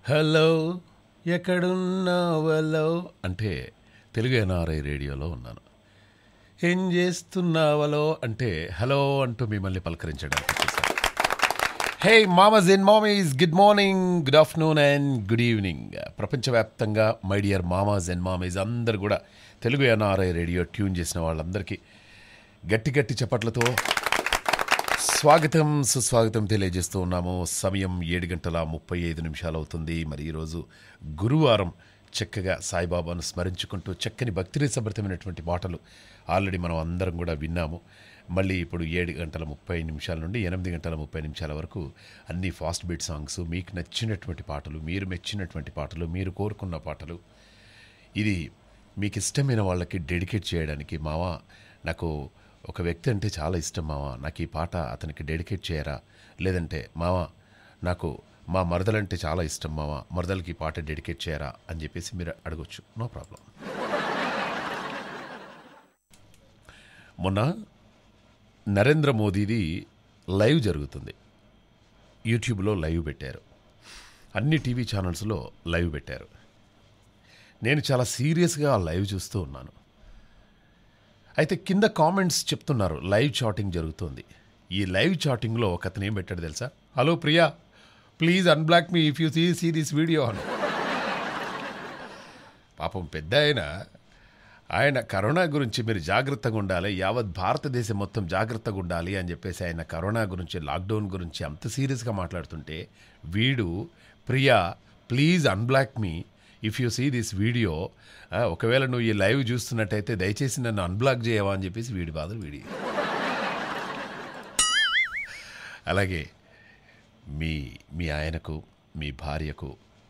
Hello ఎక్కడున్నావలో అంటే Telugu NRI రేడియోలో ఉన్నాను ఏం చేస్తున్నావలో అంటే హలో అంటూ మిమ్మల్ని పలకరించడానికి వచ్చేసాను hey mamas in mamies good morning good afternoon and good evening ప్రపంచవ్యాప్తంగా my dear mamas and mamies అందరు కూడా తెలుగు ఎన్ఆర్ఐ రేడియో ట్యూన్ చేసిన వాళ్ళందరికీ గట్టి గట్టి చప్పట్లతో స్వాగతం సుస్వాగతం తెలియజేస్తూ ఉన్నాము సమయం ఏడు గంటల ముప్పై ఐదు నిమిషాలు అవుతుంది మరి ఈరోజు గురువారం చక్కగా సాయిబాబాను స్మరించుకుంటూ చక్కని భక్తిరసభరితమైనటువంటి మాటలు ఆల్రెడీ మనం అందరం కూడా విన్నాము మళ్ళీ ఇప్పుడు ఏడు గంటల ముప్పై నిమిషాల నుండి ఎనిమిది గంటల ముప్పై నిమిషాల వరకు అన్ని ఫాస్ట్ బీట్ సాంగ్స్ మీకు నచ్చినటువంటి పాటలు మీరు మెచ్చినటువంటి పాటలు మీరు కోరుకున్న పాటలు ఇది మీకు ఇష్టమైన వాళ్ళకి డెడికేట్ చేయడానికి మావా నాకు ఒక వ్యక్తి అంటే చాలా ఇష్టం మావా నాకు ఈ పాట అతనికి డెడికేట్ చేయరా లేదంటే మావా నాకు మా మరదలంటే చాలా ఇష్టం మావా మరదలకి ఈ పాట డెడికేట్ చేయరా అని చెప్పేసి మీరు అడగొచ్చు నో ప్రాబ్లం మొన్న నరేంద్ర మోదీది లైవ్ జరుగుతుంది యూట్యూబ్లో లైవ్ పెట్టారు అన్ని టీవీ ఛానల్స్లో లైవ్ పెట్టారు నేను చాలా సీరియస్గా ఆ లైవ్ చూస్తూ ఉన్నాను అయితే కింద కామెంట్స్ చెప్తున్నారు లైవ్ చాటింగ్ జరుగుతుంది ఈ లైవ్ చాటింగ్లో ఒక అతను ఏం పెట్టాడు తెలుసా hello Priya please unblock me if you see see this video అని పాపం పెద్ద ఆయన ఆయన కరోనా గురించి మీరు జాగ్రత్తగా ఉండాలి యావత్ భారతదేశం మొత్తం జాగ్రత్తగా ఉండాలి అని చెప్పేసి ఆయన కరోనా గురించి లాక్డౌన్ గురించి అంత సీరియస్గా మాట్లాడుతుంటే వీడు Priya please unblock me if you see this video ఒకవేళ నువ్వు ఈ లైవ్ చూస్తున్నట్టయితే దయచేసి నన్ను అన్బ్లాక్ చేయవా అని చెప్పేసి వీడి బాధలు వీడి అలాగే మీ మీ ఆయనకు మీ భార్యకు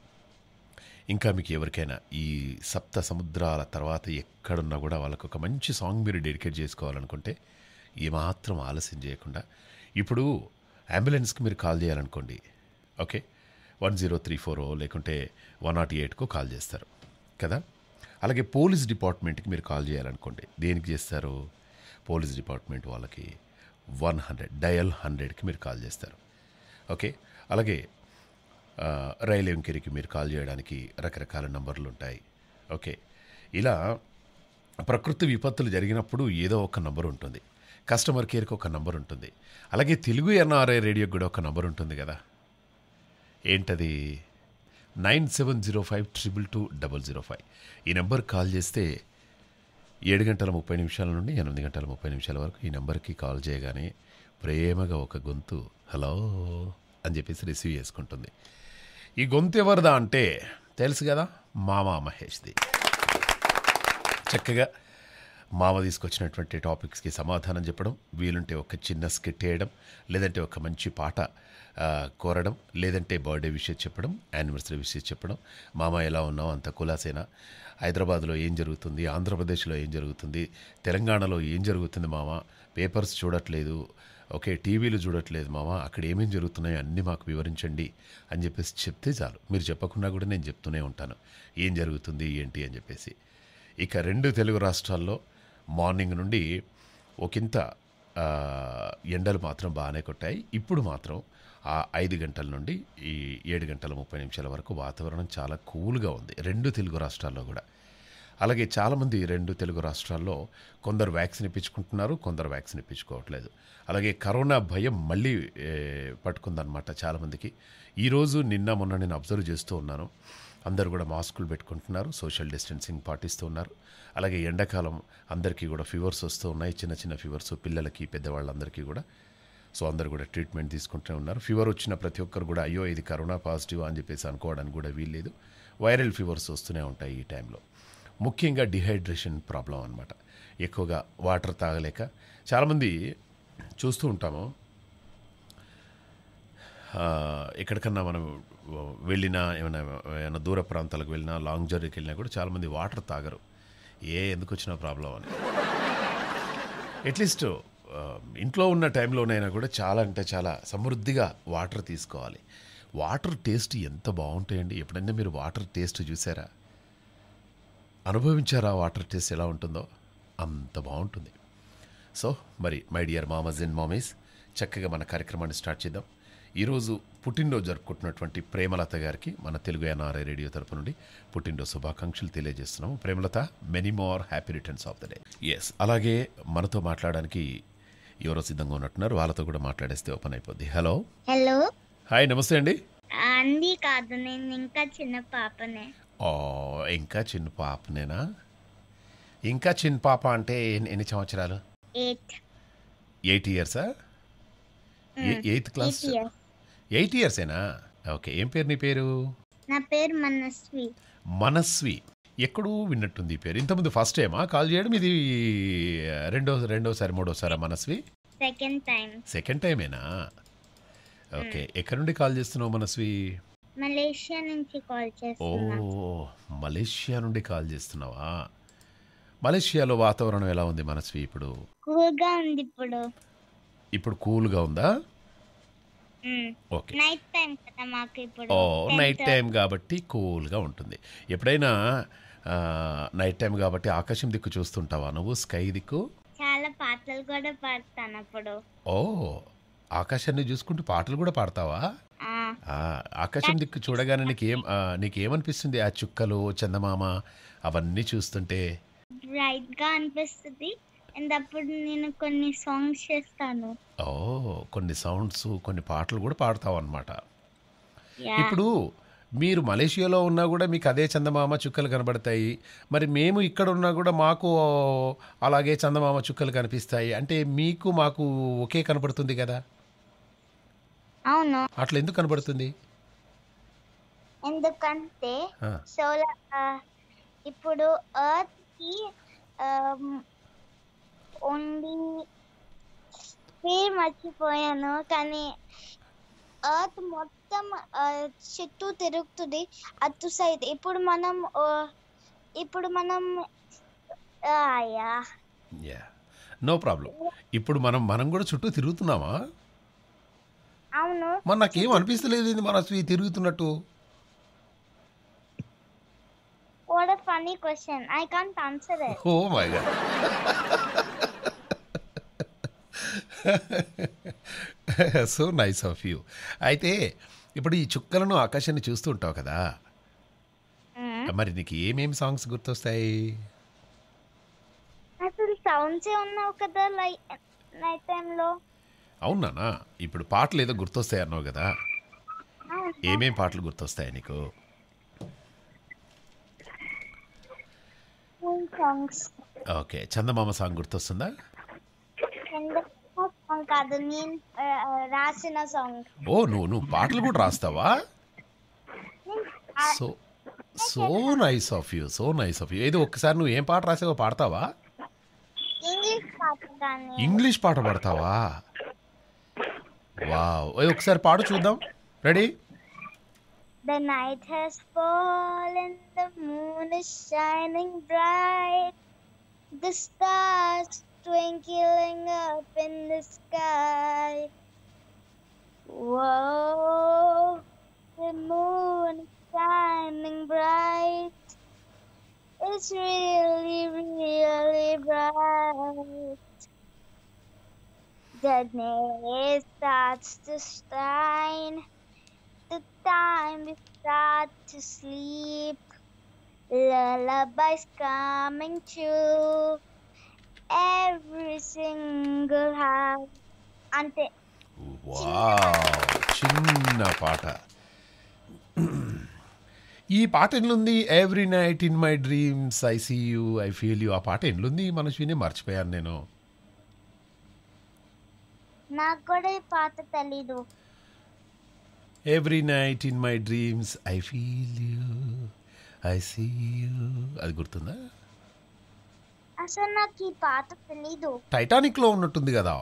ఇంకా మీకు ఎవరికైనా ఈ సప్త సముద్రాల తర్వాత ఎక్కడున్నా కూడా వాళ్ళకు ఒక మంచి సాంగ్ మీరు డెడికేట్ చేసుకోవాలనుకుంటే ఏమాత్రం ఆలస్యం చేయకుండా ఇప్పుడు అంబులెన్స్కి మీరు కాల్ చేయాలనుకోండి okay one zero three four లేకుంటే వన్ నాట్ ఎయిట్కు కాల్ చేస్తారు కదా అలాగే పోలీస్ డిపార్ట్మెంట్కి మీరు కాల్ చేయాలనుకోండి దేనికి చేస్తారు పోలీస్ డిపార్ట్మెంట్ వాళ్ళకి వన్ హండ్రెడ్ డయల్ హండ్రెడ్కి మీరు కాల్ చేస్తారు ఓకే అలాగే ఆ, రైలు ఎంకిరికి మీరు కాల్ చేయడానికి రకరకాల నంబర్లు ఉంటాయి ఓకే ఇలా ప్రకృతి విపత్తులు జరిగినప్పుడు ఏదో ఒక నంబర్ ఉంటుంది కస్టమర్ కేర్కి ఒక నంబర్ ఉంటుంది అలాగే తెలుగు ఎన్ఆర్ఐ రేడియోకి కూడా ఒక నంబర్ ఉంటుంది కదా ఏంటది nine seven zero five triple two double zero five ఈ నెంబర్ కాల్ చేస్తే ఏడు గంటల ముప్పై నిమిషాల నుండి ఎనిమిది గంటల ముప్పై నిమిషాల వరకు ఈ నెంబర్కి కాల్ చేయగానే ప్రేమగా ఒక గొంతు హలో అని చెప్పేసి రిసీవ్ చేసుకుంటుంది ఈ గొంతు ఎవరిదా అంటే తెలుసు కదా మామ మహేష్ది చక్కగా మామ తీసుకొచ్చినటువంటి టాపిక్స్కి సమాధానం చెప్పడం వీలుంటే ఒక చిన్న స్కిట్ వేయడం లేదంటే ఒక మంచి పాట ఆ, కోరడం లేదంటే బర్త్డే విషయం చెప్పడం యానివర్సరీ విషయం చెప్పడం మామ ఎలా ఉన్నావు అంత కులాసేనా హైదరాబాద్లో ఏం జరుగుతుంది ఆంధ్రప్రదేశ్లో ఏం జరుగుతుంది తెలంగాణలో ఏం జరుగుతుంది మామ పేపర్స్ చూడట్లేదు ఓకే టీవీలు చూడట్లేదు మామ అక్కడ ఏమేం జరుగుతున్నాయో అన్నీ మాకు వివరించండి అని చెప్పేసి చెప్తే చాలు మీరు చెప్పకుండా కూడా నేను చెప్తూనే ఉంటాను ఏం జరుగుతుంది ఏంటి అని చెప్పేసి ఇక రెండు తెలుగు రాష్ట్రాల్లో మార్నింగ్ నుండి ఒకంత ఆ, ఎండలు మాత్రం బాగానే కొట్టాయి ఇప్పుడు మాత్రం ఆ ఐదు గంటల నుండి ఈ ఏడు గంటల ముప్పై నిమిషాల వరకు వాతావరణం చాలా కూల్గా ఉంది రెండు తెలుగు రాష్ట్రాల్లో కూడా అలాగే చాలామంది రెండు తెలుగు రాష్ట్రాల్లో కొందరు వ్యాక్సిన్ ఇప్పించుకుంటున్నారు కొందరు వ్యాక్సిన్ ఇప్పించుకోవట్లేదు అలాగే కరోనా భయం మళ్ళీ ఏ, పట్టుకుందనమాట చాలామందికి ఈరోజు నిన్న మొన్న నేను అబ్జర్వ్ చేస్తూ ఉన్నాను అందరూ కూడా మాస్కులు పెట్టుకుంటున్నారు సోషల్ డిస్టెన్సింగ్ పాటిస్తూ ఉన్నారు అలాగే ఎండాకాలం అందరికీ కూడా ఫీవర్స్ వస్తూ ఉన్నాయి చిన్న చిన్న ఫీవర్స్ పిల్లలకి పెద్దవాళ్ళందరికీ కూడా సో అందరు కూడా ట్రీట్మెంట్ తీసుకుంటూనే ఉన్నారు ఫీవర్ వచ్చిన ప్రతి ఒక్కరు కూడా అయ్యో ఇది కరోనా పాజిటివ్ అని చెప్పేసి అనుకోవడానికి కూడా వీల్లేదు వైరల్ ఫీవర్స్ వస్తూనే ఉంటాయి ఈ టైంలో ముఖ్యంగా డిహైడ్రేషన్ ప్రాబ్లం అనమాట ఎక్కువగా వాటర్ తాగలేక చాలామంది చూస్తూ ఉంటాము ఆ, ఎక్కడికన్నా మనం వెళ్ళినా ఏమైనా ఏమైనా దూర ప్రాంతాలకు వెళ్ళినా లాంగ్ జర్నీకి వెళ్ళినా కూడా చాలామంది వాటర్ తాగరు ఏ ఎందుకు వచ్చిన ప్రాబ్లం అని అట్లీస్ట్ ఆ, ఇంట్లో ఉన్న టైంలోనైనా కూడా చాలా అంటే చాలా సమృద్ధిగా వాటర్ తీసుకోవాలి వాటర్ టేస్ట్ ఎంత బాగుంటాయండి ఎప్పుడైనా మీరు వాటర్ టేస్ట్ చూసారా అనుభవించారా వాటర్ టేస్ట్ ఎలా ఉంటుందో అంత బాగుంటుంది సో మరి my dear mamas and mamies చక్కగా మన కార్యక్రమాన్ని స్టార్ట్ చేద్దాం ఈరోజు పుట్టినరోజు జరుపుకుంటున్నటువంటి ప్రేమలత గారికి మన తెలుగు ఎన్ఆర్ఐ రేడియో తరపు నుండి పుట్టినరోజు శుభాకాంక్షలు తెలియజేస్తున్నాం Premalatha many more happy returns of the day yes అలాగే మనతో మాట్లాడడానికి ఎవరో సిద్ధంగా ఉన్నట్టున్నారు వాళ్ళతో కూడా మాట్లాడేస్తే ఓపెన్ అయిపోద్ది హలో హలో హాయ్ నమస్తే అండి అంది కాదు నేను ఇంకా చిన్న పాపనే ఓ ఇంకా చిన్న పాపనేనా ఇంకా చిన్న పాప అంటే ఎన్ని ఎన్ని సంవత్సరాలు ఎయిట్ ఎయిట్ ఇయర్సా ఎయిత్ క్లాస్ ఇయర్స్ ఎయిట్ ఇయర్సేనా ఓకే ఏం పేరు నీ పేరు నా పేరు మనస్వి మనస్వి ఎక్కడో విన్నట్టుంది ఈ పేరు ఇంతకుముందు ఫస్ట్ టైమా కాల్ చేయడం ఇది రెండో రెండోసారి మూడోసారా మనస్వి సెకండ్ టైం సెకండ్ టైమేనా ఓకే ఎక్కడి నుండి కాల్ చేస్తున్నావు మనస్వి మలేషియా నుంచి కాల్ ఓ చేస్తున్నా మలేషియా నుండి కాల్ చేస్తున్నావా మలేషియాలో వాతావరణం ఎలా ఉంది మనస్వి ఇప్పుడు కూల్ గా ఉంది ఇప్పుడు ఇప్పుడు కూల్గా ఉందా ఓకే నైట్ టైం కదా మాకు ఇప్పుడు ఓ 10 నైట్ టైం కాబట్టి కూల్గా ఉంటుంది ఎప్పుడైనా ఆ, నైట్ టైం కాబట్టి ఆకాశం దిక్కు చూస్తుంటావా నువ్వు స్కై దిక్కు చాలా పాటలు కూడా పాడతాను అప్పుడు ఓ ఆకాశాన్ని చూసుకుంటూ పాటలు కూడా పాడతావా ఆ, ఆ, ఆకాశం దిక్కు చూడగానే నీకేం ఆ, నీకేమనిపిస్తుంది ఆ చుక్కలు చందమామ అవన్నీ చూస్తుంటే బ్రైట్ గా అనిపిస్తుంది అండ్ అప్పుడు నేను కొన్ని సాంగ్స్ చేస్తాను ఓ కొన్ని సౌండ్స్ కొన్ని పాటలు కూడా పాడతావు అనమాట యా ఇప్పుడు మీరు మలేషియాలో ఉన్నా కూడా మీకు అదే చందమామ చుక్కలు కనబడతాయి మరి మేము ఇక్కడ ఉన్నా కూడా మాకు అలాగే చందమామ చుక్కలు కనిపిస్తాయి అంటే మీకు మాకు ఒకే కనబడుతుంది కదా అవును అట్లా ఎందుకు కనబడుతుంది ఎందుకంటే ఆ, సోలార్ ఇప్పుడు ఎర్త్ కి ఓన్లీ పేరు మర్చిపోయాను కానీ ఎర్త్ మొత్తం ఆ, చుట్టూ తిరుగుతుంది అటు సైడ్ ఇప్పుడు మనం ఆ, ఇప్పుడు మనం యా యా నో ప్రాబ్లం ఇప్పుడు మనం మనం కూడా చుట్టూ తిరుగుతున్నామా అవును మరి నాకేం అనిపిస్తలేదు ఇది మన అసలు ఈ తిరుగుతున్నట్టు what a funny question I can't answer it oh my god so nice of you అయితే ఇప్పుడు ఈ చుక్కలను ఆకాశాన్ని చూస్తూ ఉంటావు కదా మరి నీకు ఏమేమి సాంగ్స్ గుర్తొస్తాయి అసలు సౌండ్స్ ఉన్నావు కదా లైట్ నైట్ టైంలో అవునానా ఇప్పుడు పాటలు ఏదో గుర్తొస్తాయి అన్నావు కదా ఏమేం పాటలు గుర్తొస్తాయి నీకు సాంగ్స్ ఓకే చందమామ సాంగ్ గుర్తొస్తుందా సాంగ్ కాదు నేను ఆ, ఆ, రాసిన సాంగ్ ఓ నువ్వు నువ్వు పాటలు కూడా రాస్తావా so so nice of you so nice of you ఏదో ఒక్కసారి నువ్వు ఏం పాట రాసావో పాడతావా ఇంగ్లీష్ పాట కానీ ఇంగ్లీష్ పాట పాడతావా వావ్ ఏ ఒకసారి పాడు చూద్దాం ready The night has fallen, the moon is shining bright, the stars twinkling up in the sky. Whoa, the moon is shining bright. It's really, really bright. The day starts to shine. The time we start to sleep. Lullabies coming true. Every single house. Ante. Wow చిన్న పాట ఈ పాట ఎట్లుంది every night in my dreams I see you I feel you ఆ పాట ఎట్లుంది మనసుని మర్చిపోయాను నేను నాకు కూడా ఈ పాట తెలీదు every night in my dreams I feel you I see you అది గుర్తుందా అసలు నాకు ఈ పాట తెలీదు టైటానిక్లో ఉన్నట్టుంది కదా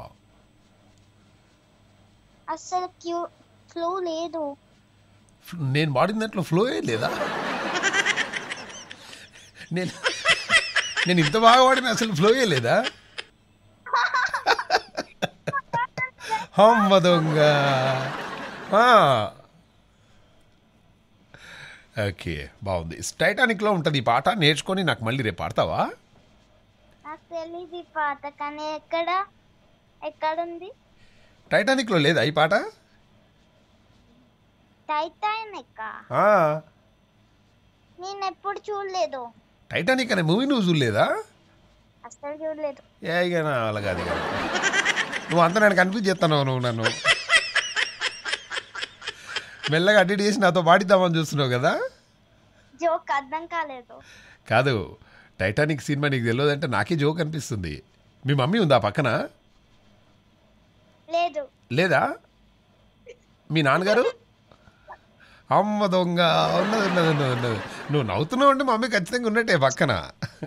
అసలు క్యూ ఫ్లో లేదు ఫ్ల- నేను వాడిన దాంట్లో ఫ్లో ఏ లేదా నేను నేను ఇంత బాగా వాడిన అసలు ఫ్లో ఏ లేదా హమ్మ దొంగ ఆ. ఓకే బాగుంది టైటానిక్లో ఉంటుంది ఈ పాట నేర్చుకొని నాకు మళ్ళీ రేపు పాడతావా నాకు తెలీదు ఈ పాట కానీ ఎక్కడ ఎక్కడుంది టైటానిక్లో లేదా ఈ పాట టైటానిక్ ఆ, నేను ఎప్పుడు చూడలేదు టైటానిక్ అనే మూవీ నువ్వు చూడలేదా అసలు చూడలేదు ఏ ఇక నా వల్ల కాదు ఇక. నువ్వు అంతా నన్ను కన్ఫ్యూజ్ చేస్తున్నావు నువ్వు నన్ను మెల్లగా అటు ఇటు చేసి నాతో పాడిద్దామని చూస్తున్నావు కదా జోక్ అర్థం కాలేదు కాదు టైటానిక్ సినిమా నీకు తెలియదంటే నాకే జోక్ అనిపిస్తుంది మీ మమ్మీ ఉందా పక్కన లేదు లేదా మీ నాన్నగారు అమ్మ దొంగ ఉన్నది ఉన్నది ఉన్నది ఉన్నది నువ్వు నవ్వుతున్నావు అంటే మమ్మీ ఖచ్చితంగా ఉన్నట్టే పక్కన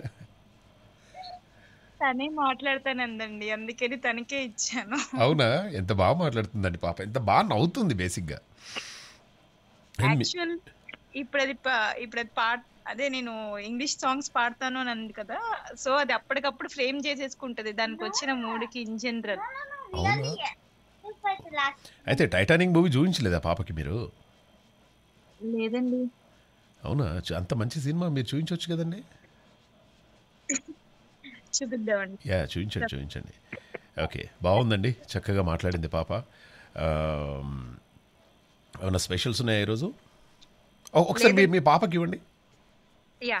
తనే మాట్లాడతానందండి అందుకని తనకే ఇచ్చాను అవునా ఎంత బాగా మాట్లాడుతుందండి పాప ఎంత బాగా నవ్వుతుంది బేసిక్గా అండ్ మీ- యాక్చువల్ ఇప్పుడు అది పా- ఇప్పుడు అది పాట అదే నేను ఇంగ్లీష్ సాంగ్స్ పాడతాను అని అంది కదా సో అది అప్పటికప్పుడు ఫ్రేమ్ చేసేసుకుంటది దానికి వచ్చిన మూడుకి ఇన్ జనరల్ అవునా లాస్ట్ అయితే టైటానిక్ మూవీ చూపించలేదా పాపకి మీరు లేదండి అవునా చ- అంత మంచి సినిమా మీరు చూపించవచ్చు కదండి చూపిద్దామండి యా చూపించండి చూపించండి ఓకే బాగుందండి చక్కగా మాట్లాడింది పాప ఆమ్, ఏమన్నా స్పెషల్స్ ఉన్నాయా ఈరోజు ఓ, ఒకసారి మీ మీ పాపకి ఇవ్వండి యా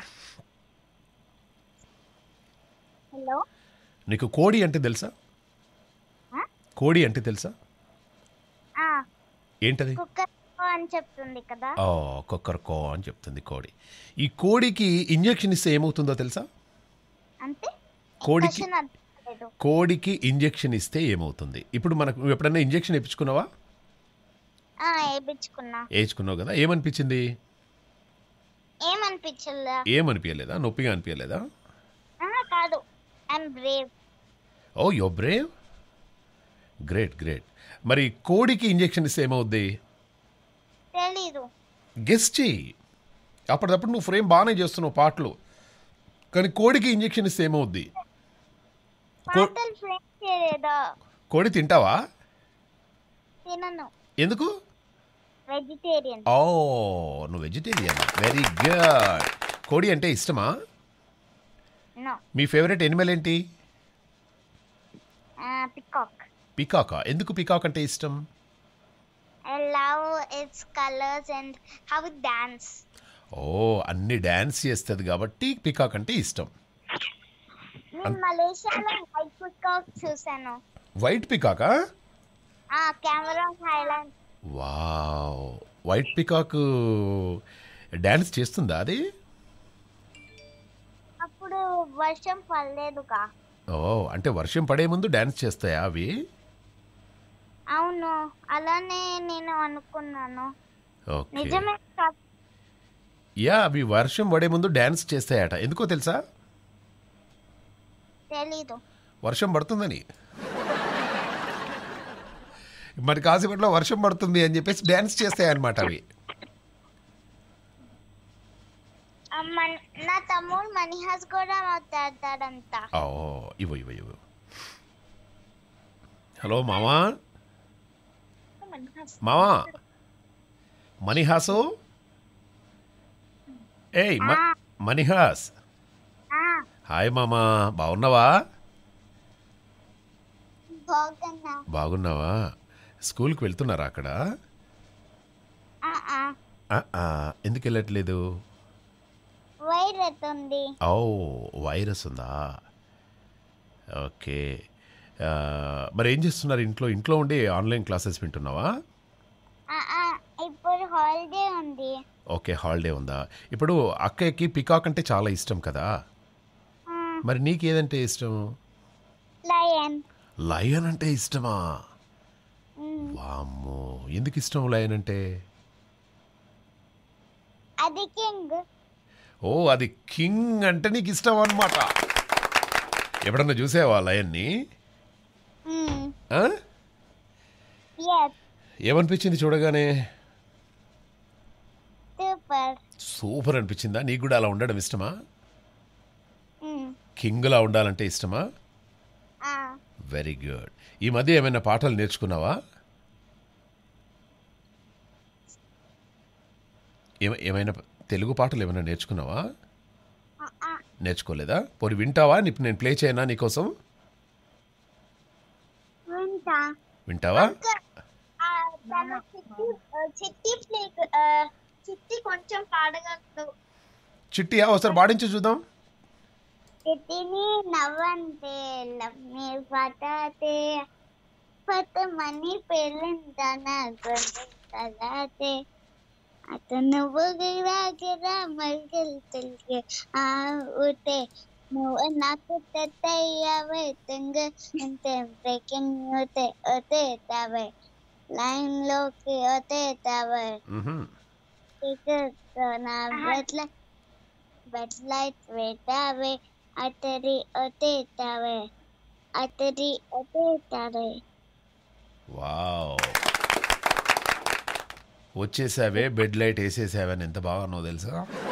హలో నీకు కోడి అంటే తెలుసా ఆ? కోడి అంటే తెలుసా ఆ ఏంటది కుక్కర్ అని చెప్తుంది కదా ఓ కొక్కరకో అని చెప్తుంది కోడి ఈ కోడికి ఇంజెక్షన్ ఇస్తే ఏమవుతుందో తెలుసా అంటే కోడికి క్వశ్చన్ అర్థం కాలేదు కోడికి ఇంజెక్షన్ ఇస్తే ఏమవుతుంది ఇప్పుడు మనకు నువ్వు ఎప్పుడైనా ఇంజెక్షన్ ఇప్పించుకున్నావా ఆ వేయించుకున్నా వేయించుకున్నావు కదా ఏమనిపించింది ఏమనిపించలే ఏమనిపించలేదా నొప్పిగా అనిపించలేదా ఆ, కాదు ఐఎమ్ బ్రేవ్ ఓ యో బ్రేవ్ గ్రేట్ గ్రేట్ మరి కోడికి ఇంజెక్షన్ ఇస్తే ఏమవుద్ది తెలీదు గెస్ట్ చెయ్యి అప్పటిదప్పుడు నువ్వు ఫ్రేమ్ బాగానే చేస్తున్నావు పాటలు కానీ కోడికి ఇంజెక్షన్ ఇస్తే ఏమవుద్ది కో- పాటలు ఫ్రేమ్ చేయలేదా కోడి తింటావా తినను ఎందుకు వెజిటేరియన్ ఓ నువ్వు వెజిటేరియన్ వెరీ గుడ్ కోడి అంటే ఇష్టమా నో మీ ఫేవరెట్ ఎనిమల్ ఏంటి పికాక్ పికాకా ఎందుకు పికాక్ అంటే ఇష్టం I love its colours and how it dance ఓ అన్ని డ్యాన్స్ చేస్తుంది కాబట్టి పికాక్ అంటే ఇష్టం నేను మలేషియాలో వైట్ పికాక్ చూసాను వైట్ పికాకా ఆ Cameron Highland wow white peacock dance చేస్తుందా అది అప్పుడు వర్షం పడలేదుగా ఓ అంటే వర్షం పడే ముందు డ్యాన్స్ చేస్తాయా అవి అవును అలానే నేను అనుకున్నాను ఓకే నిజమే కాదు. యా అవి వర్షం పడే ముందు డ్యాన్స్ చేస్తాయట ఎందుకో తెలుసా తెలీదు వర్షం పడుతుందని మరి కాసేపట్లో వర్షం పడుతుంది అని చెప్పేసి డ్యాన్స్ చేస్తాయి అనమాట అవి ఆ, మన- నా తమ్ముడు మణిహాస్ కూడా మాట్లాడతాడంట ఓ ఇవ్వు ఇవ్వు ఇవ్వు హలో మామా మామా మణిహాసు ఏయ్ మ- మణిహాస్ ఆ, హాయ్ మామా బాగున్నావా బాగున్నా బాగున్నావా స్కూల్కి వెళ్తున్నారా అక్కడ ఆ, ఆ. ఆ, ఆ, ఎందుకు వెళ్ళట్లేదు వైరస్ ఉంది ఓ వైరస్ ఉందా ఓకే ఆ, మరి ఏం చేస్తున్నారు ఇంట్లో ఇంట్లో ఉండి ఆన్లైన్ క్లాసెస్ వింటున్నావా ఆ, ఆ, ఇప్పుడు హాలిడే ఉంది ఓకే హాలిడే ఉందా ఇప్పుడు అక్కయ్యకి పికాక్ అంటే చాలా ఇష్టం కదా మరి నీకు ఏదంటే ఇష్టం లయన్ లయన్ అంటే ఇష్టమా వామ్మో ఎందుకు ఇష్టం లయన్ అంటే అది కింగ్ ఓ అది కింగ్ అంటే నీకు ఇష్టం అనమాట ఎప్పుడన్నా చూసావా లయన్ని ఆ? ఎస్ ఏమనిపించింది చూడగానే సూపర్ సూపర్ అనిపించిందా నీకు కూడా అలా ఉండడం ఇష్టమా కింగ్లా ఉండాలంటే ఇష్టమా వెరీ గుడ్ ఈ మధ్య ఏమైనా పాటలు నేర్చుకున్నావా ఏమ- ఏమైనా తెలుగు పాటలు ఏమైనా నేర్చుకున్నావా నేర్చుకోలేదా పోనీ వింటావా ఇప్పుడు నేను ప్లే చేయనా నీకోసం వింటా వింటావా ఆ తను చిట్టి ఆ, చిట్టి ప్లేక్ ఆ, చిట్టి కొంచెం పాడగలదు చిట్టి ఒకసారి పాడించి చూద్దాం చిట్టిని నవ్వంతే లమ్మి పటాతే పతమని పెళ్ళంతన గొంతలాతే అతను బుగిరాగిరా మల్గల్ తిల్గే ఆ ఊతే నువ్వు నాకు తత్తయ్యవే తుంగ అంతే బ్రేకింగ్ ఓతే ఓతే తావే లైన్ లోకి ఓతే తావే మ్హూ. నా బెట్ల బెడ్ లైట్ వేటావే అతడి ఒతేతావే అతడి ఒతేతావే వావ్ వచ్చేసావే బెడ్ లైట్ వేసేసావే అని ఎంత బాగున్నావు తెలుసా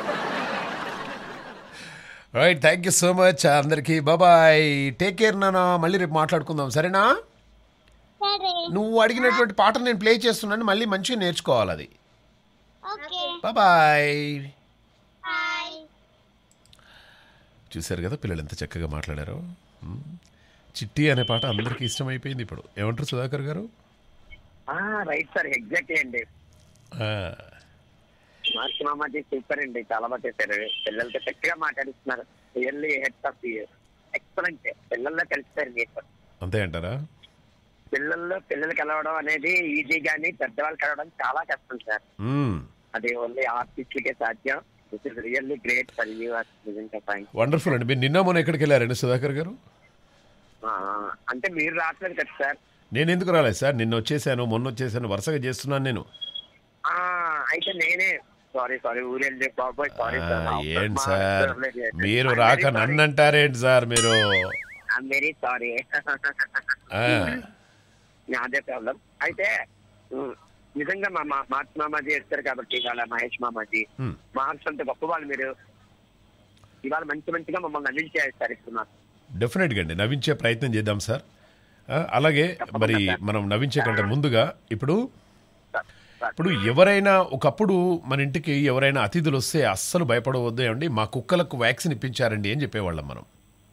right thank you so much అందరికీ బాబాయ్ టేక్ కేర్ నాన్న మళ్ళీ రేపు మాట్లాడుకుందాం సరేనా సరే నువ్వు అడిగినటువంటి పాట నేను ప్లే చేస్తున్నాను మళ్ళీ మంచిగా నేర్చుకోవాలి అది ఓకే బాయ్ బాయ్ చూశారు కదా పిల్లలు ఎంత చక్కగా మాట్లాడారో మ్. చిట్టి అనే పాట అందరికీ ఇష్టమైపోయింది ఇప్పుడు ఏమంటారు సుధాకర్ గారు రైట్ సార్ ఎగ్జాక్ట్ అండి ఆ, మార్చి మామాజీ సూపర్ అండి చాలా బాగా చేశారు పిల్లలతో చక్కగా మాట్లాడిస్తున్నారు రియల్లీ హెడ్ ఆఫ్ ఎక్సలెంట్ పిల్లల్లో కలిసిపోయారు మీరు అంతే అంటారా పిల్లల్లో పిల్లలు కలవడం అనేది ఈజీ గానీ పెద్దవాళ్ళు కలవడం చాలా కష్టం సార్ మ్. అది ఓన్లీ ఆర్టిస్టులకే సాధ్యం this is really great for you నిజంగా థ్యాంక్ వండర్ఫుల్ అండి మీరు నిన్న మొన్న ఎక్కడికి వెళ్ళారండి సుధాకర్ గారు అంటే మీరు రావట్లేదు కదా సార్ నేను ఎందుకు రాలేదు సార్ నిన్న వచ్చేసాను మొన్న వచ్చేసాను వరుసగా చేస్తున్నాను నేను ఆ, అయితే నేనే సారీ సారీ ఊరెళ్ళి బాబోయ్ సారీ ఆ, ఏంటి సార్ మీరు రాక నన్ను అంటారేంటి సార్ మీరు వెరీ సారీ ఆ, అదే ప్రాబ్లం అయితే ఉమ్, నిజంగా మా మా మార్చి మామాజీ వచ్చారు కాబట్టి ఇవాళ మహేష్ మామాజీ మ్. మార్క్స్ అంత గొప్ప వాళ్ళు మీరు ఇవాళ మంచి మంచిగా మమ్మల్ని అందించేస్తారు ఇప్పుడు మాకు డెఫినెట్గా అండి నవ్వించే ప్రయత్నం చేద్దాం సార్ ఆ, అలాగే మరి మనం నవ్వించే కంటే ముందుగా ఇప్పుడు సార్, సార్. ఇప్పుడు ఎవరైనా ఒకప్పుడు మన ఇంటికి ఎవరైనా అతిథులు వస్తే అస్సలు భయపడవద్దు ఏమండి మా కుక్కలకు వ్యాక్సిన్ ఇప్పించారండి అని చెప్పేవాళ్ళం మనం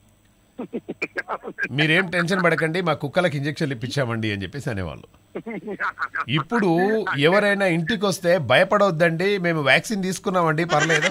మీరేం టెన్షన్ పడకండి మా కుక్కలకు ఇంజక్షన్లు ఇప్పించామండి అని చెప్పేసి అనేవాళ్ళు ఇప్పుడు ఎవరైనా ఇంటికి వస్తే భయపడవద్దండి మేము వ్యాక్సిన్ తీసుకున్నామండి పర్లేదు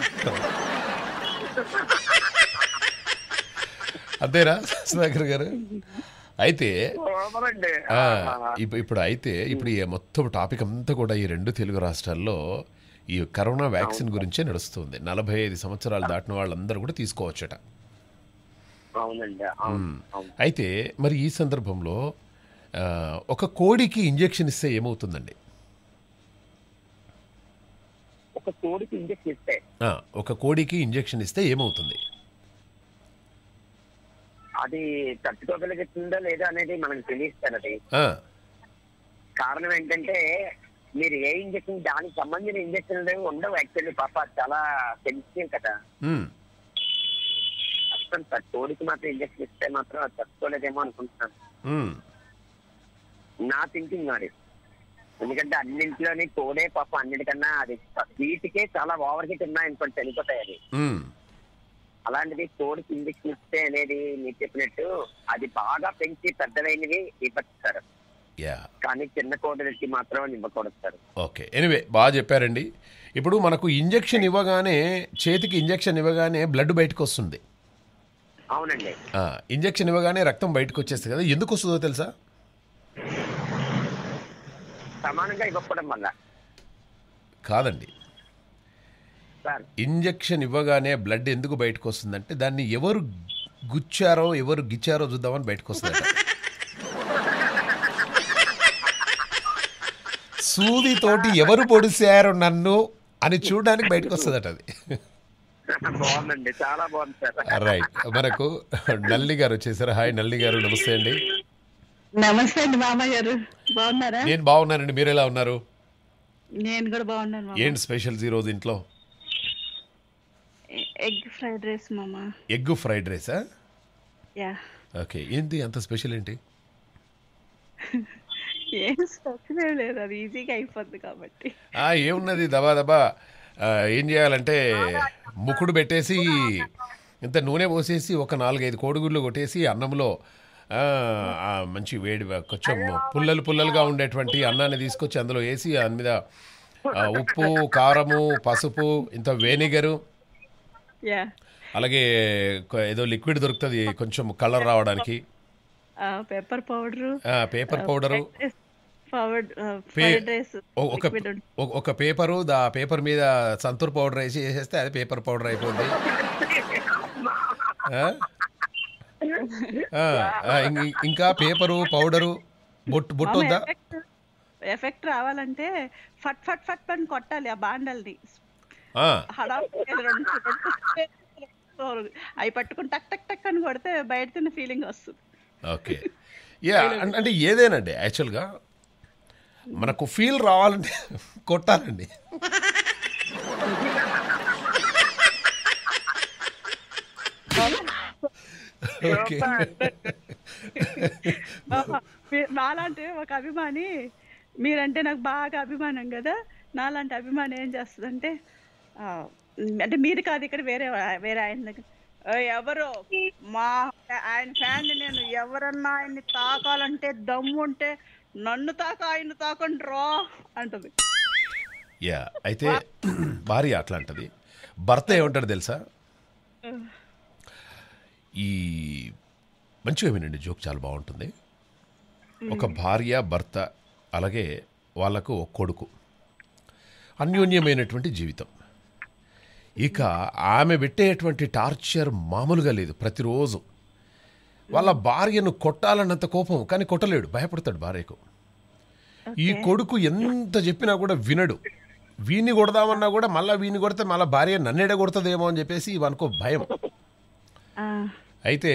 అంతేనా సుధాకర్ గారు అయితే ఓవరండి. ఆ, ఇప్పు- ఇప్పుడు అయితే ఇప్పుడు ఈ మొత్తం టాపిక్ అంతా కూడా ఈ రెండు తెలుగు రాష్ట్రాల్లో ఈ కరోనా వ్యాక్సిన్ గురించే నడుస్తుంది నలభై ఐదు సంవత్సరాలు దాటిన వాళ్ళందరూ కూడా తీసుకోవచ్చట అవునండి అవును అవును అయితే మరి ఈ సందర్భంలో ఆ, ఒక కోడికి ఇంజెక్షన్ ఇస్తే ఏమవుతుందండి ఒక కోడికి ఇంజెక్షన్ ఇస్తే ఆ, ఒక కోడికి ఇంజెక్షన్ ఇస్తే ఏమవుతుంది అది తట్టుకోగలుగుతుందో లేదో అనేది మనకు తెలియస్తారు అది ఆ, కారణం ఏంటంటే మీరు ఏ ఇంజక్షన్ దానికి సంబంధించిన ఇంజక్షన్లు ఉండవు యాక్చువల్లీ పాప చాలా సెన్సిటివ్ కదా ఉమ్, కష్టం సార్ కోడికి మాత్రం ఇంజక్షన్ ఇస్తే మాత్రం అది తట్టుకోలేదేమో అనుకుంటున్నాను ఉమ్, నా థింకింగ్ మరి ఎందుకంటే అన్నింటిలోని కోడే పాపం అన్నిటికన్నా అది వీటికే చాలా ఓవర్ హీట్ ఉన్నాయనుకోండి చనిపోతాయి అది ఉమ్, అలాంటిది కోడికి ఇంజక్షన్ ఇస్తే అనేది మీరు చెప్పినట్టు అది బాగా పెంచి పెద్దదైనవి ఇవ్వచ్చు సార్ యా కానీ చిన్న కోడలికి మాత్రం ఇవ్వకూడదు సార్ ఓకే ఎనివే బాగా చెప్పారండి ఇప్పుడు మనకు ఇంజెక్షన్ ఇవ్వగానే చేతికి ఇంజెక్షన్ ఇవ్వగానే బ్లడ్ బయటకు వస్తుంది అవునండి ఆ, ఇంజెక్షన్ ఇవ్వగానే రక్తం బయటకు వచ్చేస్తుంది కదా ఎందుకు వస్తుందో తెలుసా సమానంగా ఇవ్వకపోవడం వల్ల కాదండి సార్ ఇంజెక్షన్ ఇవ్వగానే బ్లడ్ ఎందుకు బయటకు వస్తుందంటే దాన్ని ఎవరు గుచ్చారో ఎవరు గిచ్చారో చూద్దామని బయటకు వస్తుందట సూదితోటి ఎవరు పొడిచారు నన్ను అని చూడడానికి బయటకు వస్తుందట అది బాగుందండి చాలా బాగుంది సార్ రైట్ మనకు నల్లి గారు వచ్చేసారు హాయ్ నల్లి గారు నమస్తే అండి నమస్తే అండి మామ గారు బాగున్నారా నేను బాగున్నానండి మీరు ఎలా ఉన్నారు నేను కూడా బాగున్నాను మామ ఏంటి స్పెషల్స్ ఈరోజు ఇంట్లో ఎగ్ ఫ్రైడ్ రైస్ మామ ఎగ్ ఫ్రైడ్ రైసా యా ఓకే ఏంటి అంత స్పెషల్ ఏంటి ఏం స్పెషల్ ఏం లేదు అది ఈజీగా అయిపోద్ది కాబట్టి ఆ, ఏమున్నది దబా దబా ఆ, ఏం చేయాలంటే ముక్కుడు పెట్టేసి ఇంత నూనె పోసేసి ఒక నాలుగైదు కోడిగుడ్లు కొట్టేసి అన్నంలో ఆ, ఆ మంచి వేడి కొంచెం పుల్లలు పుల్లలుగా ఉండేటువంటి అన్నాన్ని తీసుకొచ్చి అందులో వేసి దాని మీద ఆ, ఉప్పు కారము పసుపు ఇంత వెనిగరు యా అలాగే కొ- ఏదో లిక్విడ్ దొరుకుతుంది కొంచెం కలర్ రావడానికి పెప్పర్ పౌడరు ఆ, పేపర్ పౌడరు పౌడర్ పే- ఫ్రైడ్ రైస్ ఓ- ఒక ఒక- ఒక పేపరు దా పేపర్ మీద సంతూర్ పౌడర్ వేసి వేసేస్తే అది పేపర్ పౌడర్ అయిపోద్ది ఆ? ఆ, ఆ, ఇం- ఇంకా పేపరు పౌడరు బొట్టు బొట్టు వద్దా ఎఫెక్ట్ ఎఫెక్ట్ రావాలంటే ఫట్ ఫట్ ఫట్ అని కొట్టాలి ఆ బాండల్ని ఆ, హడావుడి రెండు రెండు అవి పట్టుకుని టక్ టక్ టక్ అని కొడితే బయట తిన్న ఫీలింగ్ వస్తుంది ఓకే యా అం- అంటే ఏదేనండి యాక్చువల్గా మనకు ఫీల్ రావాలంటే కొట్టాలండి ఓకే మీ- నాలాంటి ఒక అభిమాని మీరంటే నాకు బాగా అభిమానం కదా నాలాంటి అభిమాని ఏం చేస్తుందంటే ఆ, అంటే మీరు కాదు ఇక్కడ వేరే వేరే ఆయన దగ్గర "ఓ, ఎవరు మా ఆయన ఫ్యాన్ నేను ఎవరన్నా ఆయన్ని తాకాలంటే దమ్ము ఉంటే నన్ను తాక ఆయన తాకండి రా అంటుంది యా అయితే భార్య అట్లా అంటది భర్త ఏమంటాడు తెలుసా ఈ మంచిగా వినండి జోక్ చాలా బాగుంటుంది ఒక భార్య భర్త అలాగే వాళ్ళకు ఒక కొడుకు అన్యోన్యమైనటువంటి జీవితం ఇక ఆమె పెట్టేటువంటి టార్చర్ మామూలుగా లేదు ప్రతిరోజు వాళ్ళ భార్యను కొట్టాలన్నంత కోపం కానీ కొట్టలేడు భయపడతాడు భార్యకు ఈ కొడుకు ఎంత చెప్పినా కూడా వినడు వీని కొడదామన్నా కూడా మళ్ళీ వీని కొడితే మళ్ళీ భార్య నన్నేడ కొడుతుందేమో అని చెప్పేసి అనుకో భయం ఆ, అయితే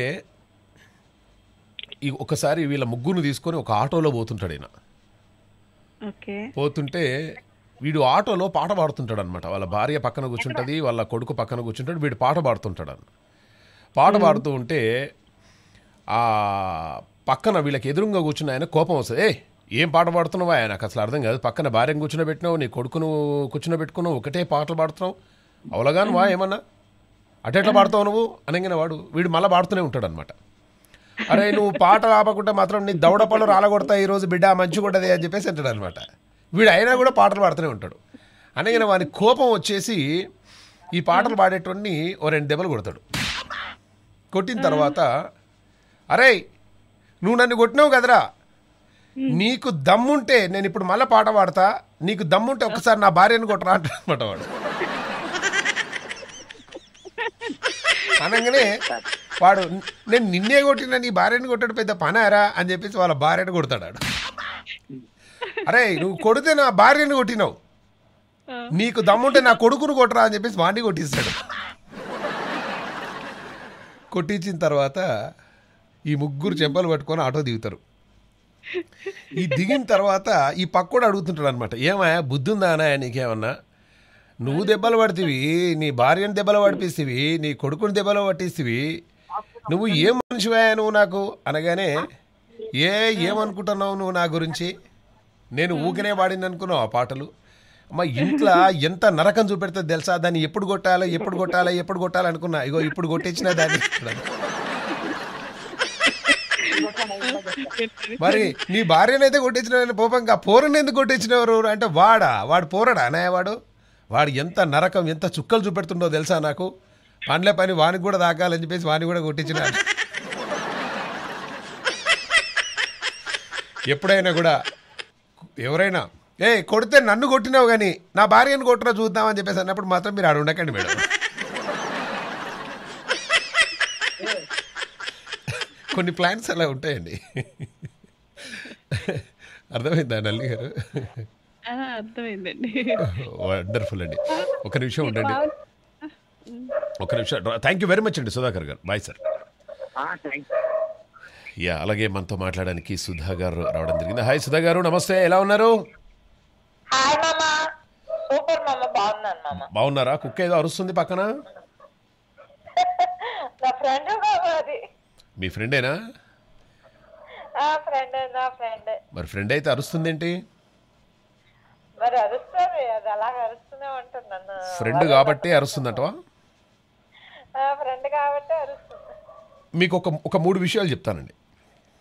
ఈ ఒకసారి వీళ్ళ ముగ్గురు తీసుకొని ఒక ఆటోలో పోతుంటాడు ఈయన ఓకే పోతుంటే వీడు ఆటోలో పాట పాడుతుంటాడు అనమాట వాళ్ళ భార్య పక్కన కూర్చుంటుంది వాళ్ళ కొడుకు పక్కన కూర్చుంటాడు వీడు పాట పాడుతుంటాడు అన్న పాట పాడుతూ ఉంటే ఆ పక్కన వీళ్ళకి ఎదురుగా కూర్చున్న ఆయన కోపం వస్తుంది ఏ ఏం పాట పాడుతున్నావా నాకు అసలు అర్థం కాదు పక్కన భార్యను కూర్చునబెట్టినావు నీ కొడుకును కూర్చునబెట్టుకున్నావు ఒకటే పాటలు పాడుతున్నావు అవలగాను వా ఏమన్నా అటెట్లా పాడుతావు నువ్వు అనగానే వాడు వీడు మళ్ళీ పాడుతూనే ఉంటాడు అనమాట అరే నువ్వు పాట ఆపకుండా మాత్రం నీ దౌడ పళ్ళు రాలగొడతా ఈరోజు బిడ్డ మంచి కొట్టది అని చెప్పేసి అంటాడు అనమాట వీడు అయినా కూడా పాటలు పాడుతూనే ఉంటాడు అనగానే వాని కోపం వచ్చేసి ఈ పాటలు పాడేటోడిని ఓ రెండు దెబ్బలు కొడతాడు కొట్టిన తర్వాత అరే నువ్వు నన్ను కొట్టినావు కదరా నీకు దమ్ముంటే నేను ఇప్పుడు మళ్ళీ పాట పాడతా నీకు దమ్ముంటే ఒకసారి నా భార్యను కొట్టరా అంటాడు అనమాట వాడు అనగానే వాడు నేను నిన్నే కొట్టిన నీ భార్యని కొట్టాడు పెద్ద పనారా అని చెప్పేసి వాళ్ళ భార్యను కొడతాడు వాడు. అరే నువ్వు కొడితే నా భార్యని కొట్టినావు నీకు దమ్ముంటే నా కొడుకును కొట్టరా అని చెప్పేసి వాడిని కొట్టిస్తాడు కొట్టించిన తర్వాత ఈ ముగ్గురు చెంపలు పట్టుకొని ఆటో దిగుతారు ఈ దిగిన తర్వాత ఈ పక్కోడు అడుగుతుంటాడు అనమాట ఏమయ్యా బుద్ధి ఉందా అన్నా నీకేమన్నా నువ్వు దెబ్బలు పడితివి నీ భార్యను దెబ్బలు పడిపిస్తేవి నీ కొడుకుని దెబ్బలు పట్టిస్తేవి నువ్వు ఏం మనిషివా నువ్వు నాకు అనగానే ఏ ఏమనుకుంటున్నావు నువ్వు నా గురించి నేను ఊకనే పాడింది అనుకున్నావు ఆ పాటలు అమ్మ ఇంట్లో ఎంత నరకం చూపెడుతుంది తెలుసా దాన్ని ఎప్పుడు కొట్టాలో ఎప్పుడు కొట్టాలో ఎప్పుడు కొట్టాలి అనుకున్నా ఇగో ఇప్పుడు కొట్టించిన దాన్ని మరి నీ భార్యనైతే కొట్టించిన పోపంగా పోరని ఎందుకు కొట్టించినవారు అంటే వాడా వాడు పోరడా అన్నయ్య వాడు వాడు ఎంత నరకం ఎంత చుక్కలు చూపెడుతుండో తెలుసా నాకు పనిలే పని వానికి కూడా తాకాలని చెప్పేసి వాని కూడా కొట్టించిన ఎప్పుడైనా కూడా ఎవరైనా ఏ కొడితే నన్ను కొట్టినావు కానీ నా భార్యను కొట్టినా చూద్దామని చెప్పేసి అన్నప్పుడు మాత్రం మీరు ఆడ ఉండకండి మేడం కొన్ని ప్లాన్స్ అలా ఉంటాయండి అర్థమైందా నల్లి గారు ఆ, అర్థమైందండి వండర్ఫుల్ అండి ఒక నిమిషం ఉండండి ఒక నిమిషం థ్యాంక్ యూ వెరీ మచ్ అండి సుధాకర్ గారు బాయ్ సార్ థ్యాంక్స్ యా అలాగే మనతో మాట్లాడడానికి సుధా గారు రావడం జరిగింది హాయ్ సుధా గారు నమస్తే ఎలా ఉన్నారు హాయ్ మామ సూపర్ మామ బాగున్నాను మామ బాగున్నారా కుక్క ఏదో అరుస్తుంది పక్కన నా ఫ్రెండ్ మామ అది మీ ఫ్రెండేనా ఆ ఫ్రెండ్ నా ఫ్రెండ్ మరి ఫ్రెండ్ అయితే అరుస్తుంది ఏంటి మరి అరుస్తుంది అది అలాగ అరుస్తూనే ఉంటుంది నన్ను ఫ్రెండ్ కాబట్టి అరుస్తుందటవా ఫ్రెండ్ కాబట్టి అరుస్తుంది మీకు ఒక ఒక మూడు విషయాలు చెప్తానండి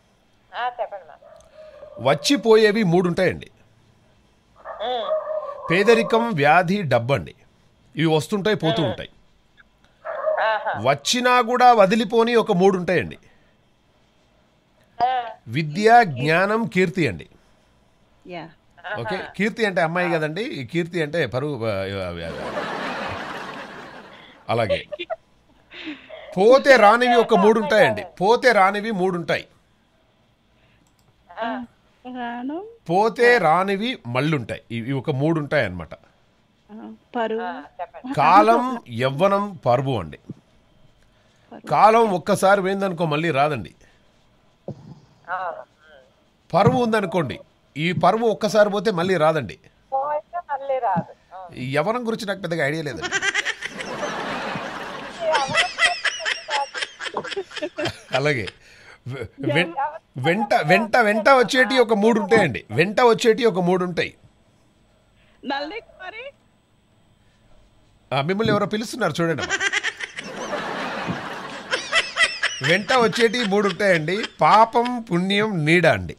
ఆ, చెప్పండి మా వచ్చిపోయేవి మూడు ఉంటాయండి ఉమ్, పేదరికం వ్యాధి డబ్బండి ఇవి వస్తుంటాయి పోతూ ఉంటాయి ఆహా. వచ్చినా కూడా వదిలిపోని ఒక మూడు ఉంటాయండి ఆ, విద్య జ్ఞానం కీర్తి అండి యా ఓకే కీర్తి అంటే అమ్మాయి కదండి ఈ కీర్తి అంటే పరువు ఆ, ఆ, ఆ, అలాగే పోతే రానివి ఒక మూడు ఉంటాయండి పోతే రానివి మూడు ఉంటాయి రాను పోతే రానివి మళ్ళుంటాయి ఇవి ఒక మూడు ఉంటాయి అన్నమాట ఆ, పరువు చెప్పండి కాలం యవ్వనం పరువు అండి కాలం ఒక్కసారి పోయిందనుకో మళ్ళీ రాదండి అవును పరువు ఉందనుకోండి ఈ పరువు ఒక్కసారి పోతే మళ్ళీ రాదండి పోయితే మళ్ళీ రాదు అవును. ఈ యవ్వనం గురించి నాకు పెద్దగా ఐడియా లేదండి అలాగే వె- వెం- వెంట వెంట వెంట వచ్చేటి ఒక మూడు ఉంటాయండి వెంట వచ్చేటి ఒక మూడు ఉంటాయి నల్లి మరి ఆ, మిమ్మల్ని ఎవరో పిలుస్తున్నారు చూడండి అమ్మా. వెంట వచ్చేటి మూడు ఉంటాయండి పాపం పుణ్యం నీడ అండి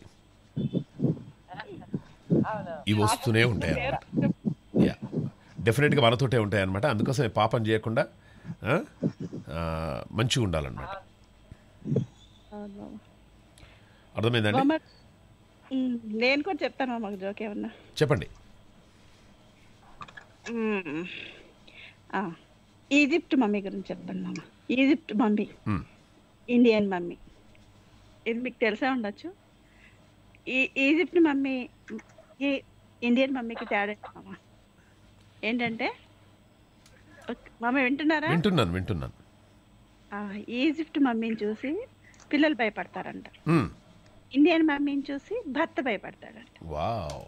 అవును ఇవి వస్తూనే ఉంటాయి అన్నమాట యా డెఫినెట్గా మనతోటే ఉంటాయి అనమాట అందుకోసం పాపం చేయకుండా ఆ, ఆ, మంచిగా ఉండాలన్నమాట అవును మామ. అర్థమైందండి మామ ఉమ్, నేను కూడా చెప్తాను మాకు జోక్ ఏమన్నా చెప్పండి మ్మ్. ఆ, ఈజిప్ట్ మమ్మీ గురించి చెప్పండి మామ ఈజిప్ట్ మమ్మీ మ్, ఇండియన్ మమ్మీ ఇది మీకు తెలిసే ఉండొచ్చు ఈ ఈజిప్ట్ మమ్మీ ఈ ఇండియన్ మమ్మీకి తేడా ఏంటి మామ ఏంటంటే ఓకే, మమ్మీ వింటున్నారా వింటున్నాను వింటున్నాను ఆ, ఈజిప్ట్ మమ్మీని చూసి పిల్లలు భయపడతారంట మ్, ఇండియన్ మమ్మీని చూసి భర్త భయపడతాడంట వావ్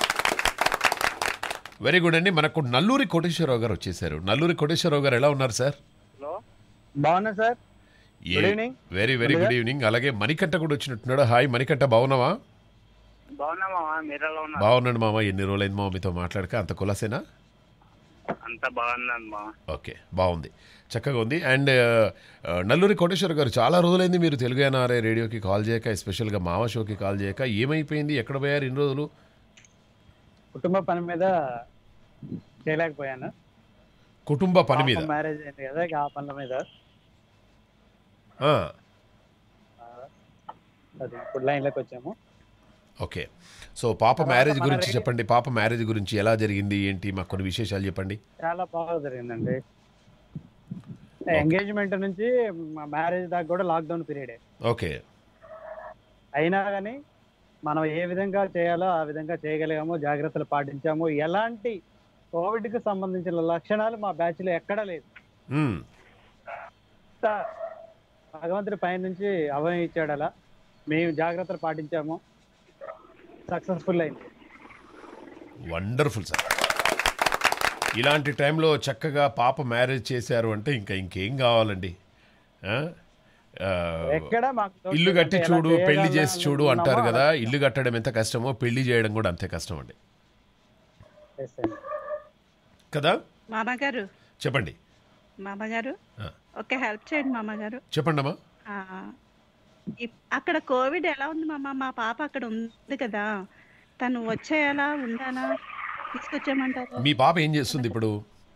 వెరీ గుడ్ అండి మనకు నల్లూరి కోటేశ్వరరావు గారు వచ్చేసారు నల్లూరి కోటేశ్వరరావు గారు ఎలా ఉన్నారు సార్ హలో బాగున్నా sir Good evening. Very very good evening అలాగే మణికంఠ కూడా వచ్చినట్టున్నాడు హాయ్ మణికంఠ బాగున్నావా బాగున్నా మామ మీరు ఎలా ఉన్నారు బాగున్నాడు మామ ఎన్ని రోజులైంది మామ మీతో మాట్లాడక అంత కులాసేనా అంత బాగున్నాను మామ ఓకే బాగుంది చక్కగా ఉంది అండ్ నల్లూరి కోటేశ్వర గారు చాలా రోజులైంది మీరు తెలుగు ఎన్ఆర్ఐ రేడియోకి కాల్ చేయక ఎస్పెషల్గా మావ షోకి కాల్ చేయక ఏమైపోయింది ఎక్కడ పోయారు ఇన్ని రోజులు కుటుంబ పని మీద చేయలేకపోయాను కుటుంబ పని మీద మ్యారేజ్ అయింది కదా ఇక ఆ పనుల మీద ఆ, ఆ, అది ఇప్పుడు లైన్లోకి వచ్చాము ఓకే సో పాప తర్వాత మ్యారేజ్ మన గురించి రేడియో- చెప్పండి పాప మ్యారేజ్ గురించి ఎలా జరిగింది ఏంటి మాకు కొన్ని విశేషాలు చెప్పండి చాలా బాగా జరిగిందండి ఎంగేజ్మెంట్ నుంచి మా మ్యారేజ్ దాకా కూడా లాక్డౌన్ పీరియడే ఓకే అయినా కానీ మనం ఏ విధంగా చేయాలో ఆ విధంగా చేయగలిగాము జాగ్రత్తలు పాటించాము ఎలాంటి కోవిడ్కి సంబంధించిన లక్షణాలు మా బ్యాచ్లో ఎక్కడా లేదు మ్మ్. అంతా భగవంతుడి పై నుంచి అభయం ఇచ్చాడు అలా మేము జాగ్రత్తలు పాటించాము సక్సెస్ఫుల్ అయింది వండర్ఫుల్ సార్ ఇలాంటి టైంలో చక్కగా పాప మ్యారేజ్ చేశారు అంటే ఇంకా ఇంకేం కావాలండి ఆ? ఆ, ఎక్కడ మాకు డౌట్ ఇల్లు కట్టి లేదంటే ఎలా చూడు పెళ్లి చేయగలం చేసి చూడు అనుకున్నామో అంటారు అలా కదా ఇల్లు కట్టడం ఎంత కష్టమో పెళ్లి చేయడం కూడా అంతే కష్టం అండి చేశాను. కదా మామగారు చెప్పండి మామగారు ఆ, ఒక హెల్ప్ చేయండి మామగారు చెప్పండి అమ్మా ఆ, ఇప్- అక్కడ కోవిడ్ ఎలా ఉంది మామ మా పాప అక్కడ ఉంది కదా తను వచ్చేయాలా ఉండాలా తీసుకొచ్చామంటారా మీ పాప ఏం చేస్తుంది ఇప్పుడు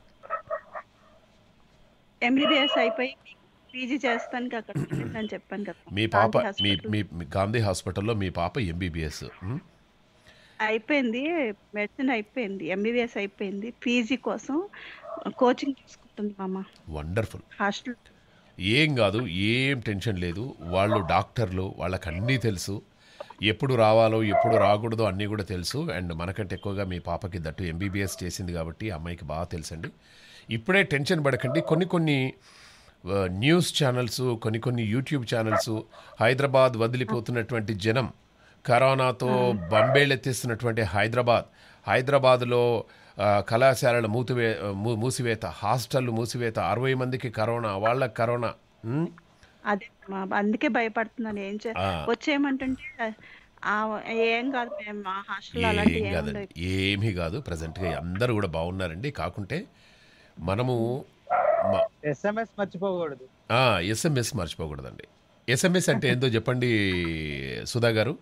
ఎంబీబీఎస్ అయిపోయి పీజీ చేస్తానికి అక్కడ ఉంటుందని చెప్పాను కదా మీ పాప గాంధీ మీ హాస్పిటల్. మీ మీ గాంధీ హాస్పిటల్లో మీ పాప ఎంబీబీఎస్ అయిపోయింది మెడిసిన్ అయిపోయింది ఎంబీబీఎస్ అయిపోయింది పీజీ కోసం కోచింగ్ తీసుకుంటుంది మామ వండర్ఫుల్ హాస్టల్ ఏం కాదు ఏం టెన్షన్ లేదు వాళ్ళు డాక్టర్లు వాళ్ళకి అన్నీ తెలుసు ఎప్పుడు రావాలో ఎప్పుడు రాకూడదో అన్నీ కూడా తెలుసు అండ్ మనకంటే ఎక్కువగా మీ పాపకి దట్టు ఎంబీబీఎస్ చేసింది కాబట్టి ఆ అమ్మాయికి బాగా తెలుసండి ఇప్పుడే టెన్షన్ పడకండి కొన్ని కొన్ని ఆ, న్యూస్ ఛానల్స్ కొన్ని కొన్ని యూట్యూబ్ ఛానల్స్ హైదరాబాద్ వదిలిపోతున్నటువంటి జనం కరోనాతో బంబేళెత్తిస్తున్నటువంటి హైదరాబాద్ హైదరాబాద్లో ఆ, కళాశాలల మూతివే మూ- మూసివేత హాస్టల్ మూసివేత అరవై మందికి కరోనా వాళ్ళకి కరోనా ఉమ్, అదే మా అందుకే భయపడుతున్నాను ఏం చే ఆ. వచ్చేయమంటుంటే ఆ, ఏం కాదు మేము మా హాస్టల్ అలాంటి ఏం ఏం కాదండి ఉండవు ఏమీ కాదు ప్రజెంట్గా అందరూ కూడా బాగున్నారండి కాకుంటే మనము ఎస్ఎంఎస్ మర్చిపోకూడదు ఎస్ఎంఎస్ మర్చిపోకూడదండి ఎస్ఎంఎస్ అంటే ఏందో చెప్పండి సుధా గారు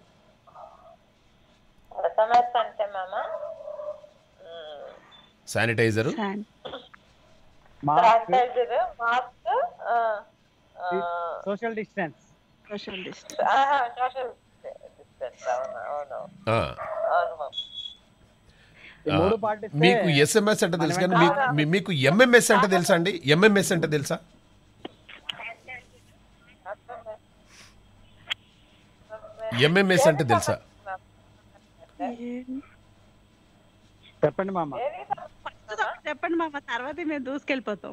ఎస్ఎంఎస్ అంటే మామ sanitiser fan mask sanitiser mask social distance social distance social distance అవును అవును ఆ, అవును మామ ఈ మూడు పాటిస్తే మీకు ఎస్ఎంఎస్ అంటే తెలుసు కానీ మీకు మీ- మీకు ఎంఎంఎస్ అంటే తెలుసా అండి ఎంఎంఎస్ అంటే తెలుసా ఎంఎంఎస్ అంటే తెలుసా చెప్పండి మామ చెప్పండి మామ తర్వాత మేము దూసుకెళ్ళిపోతాం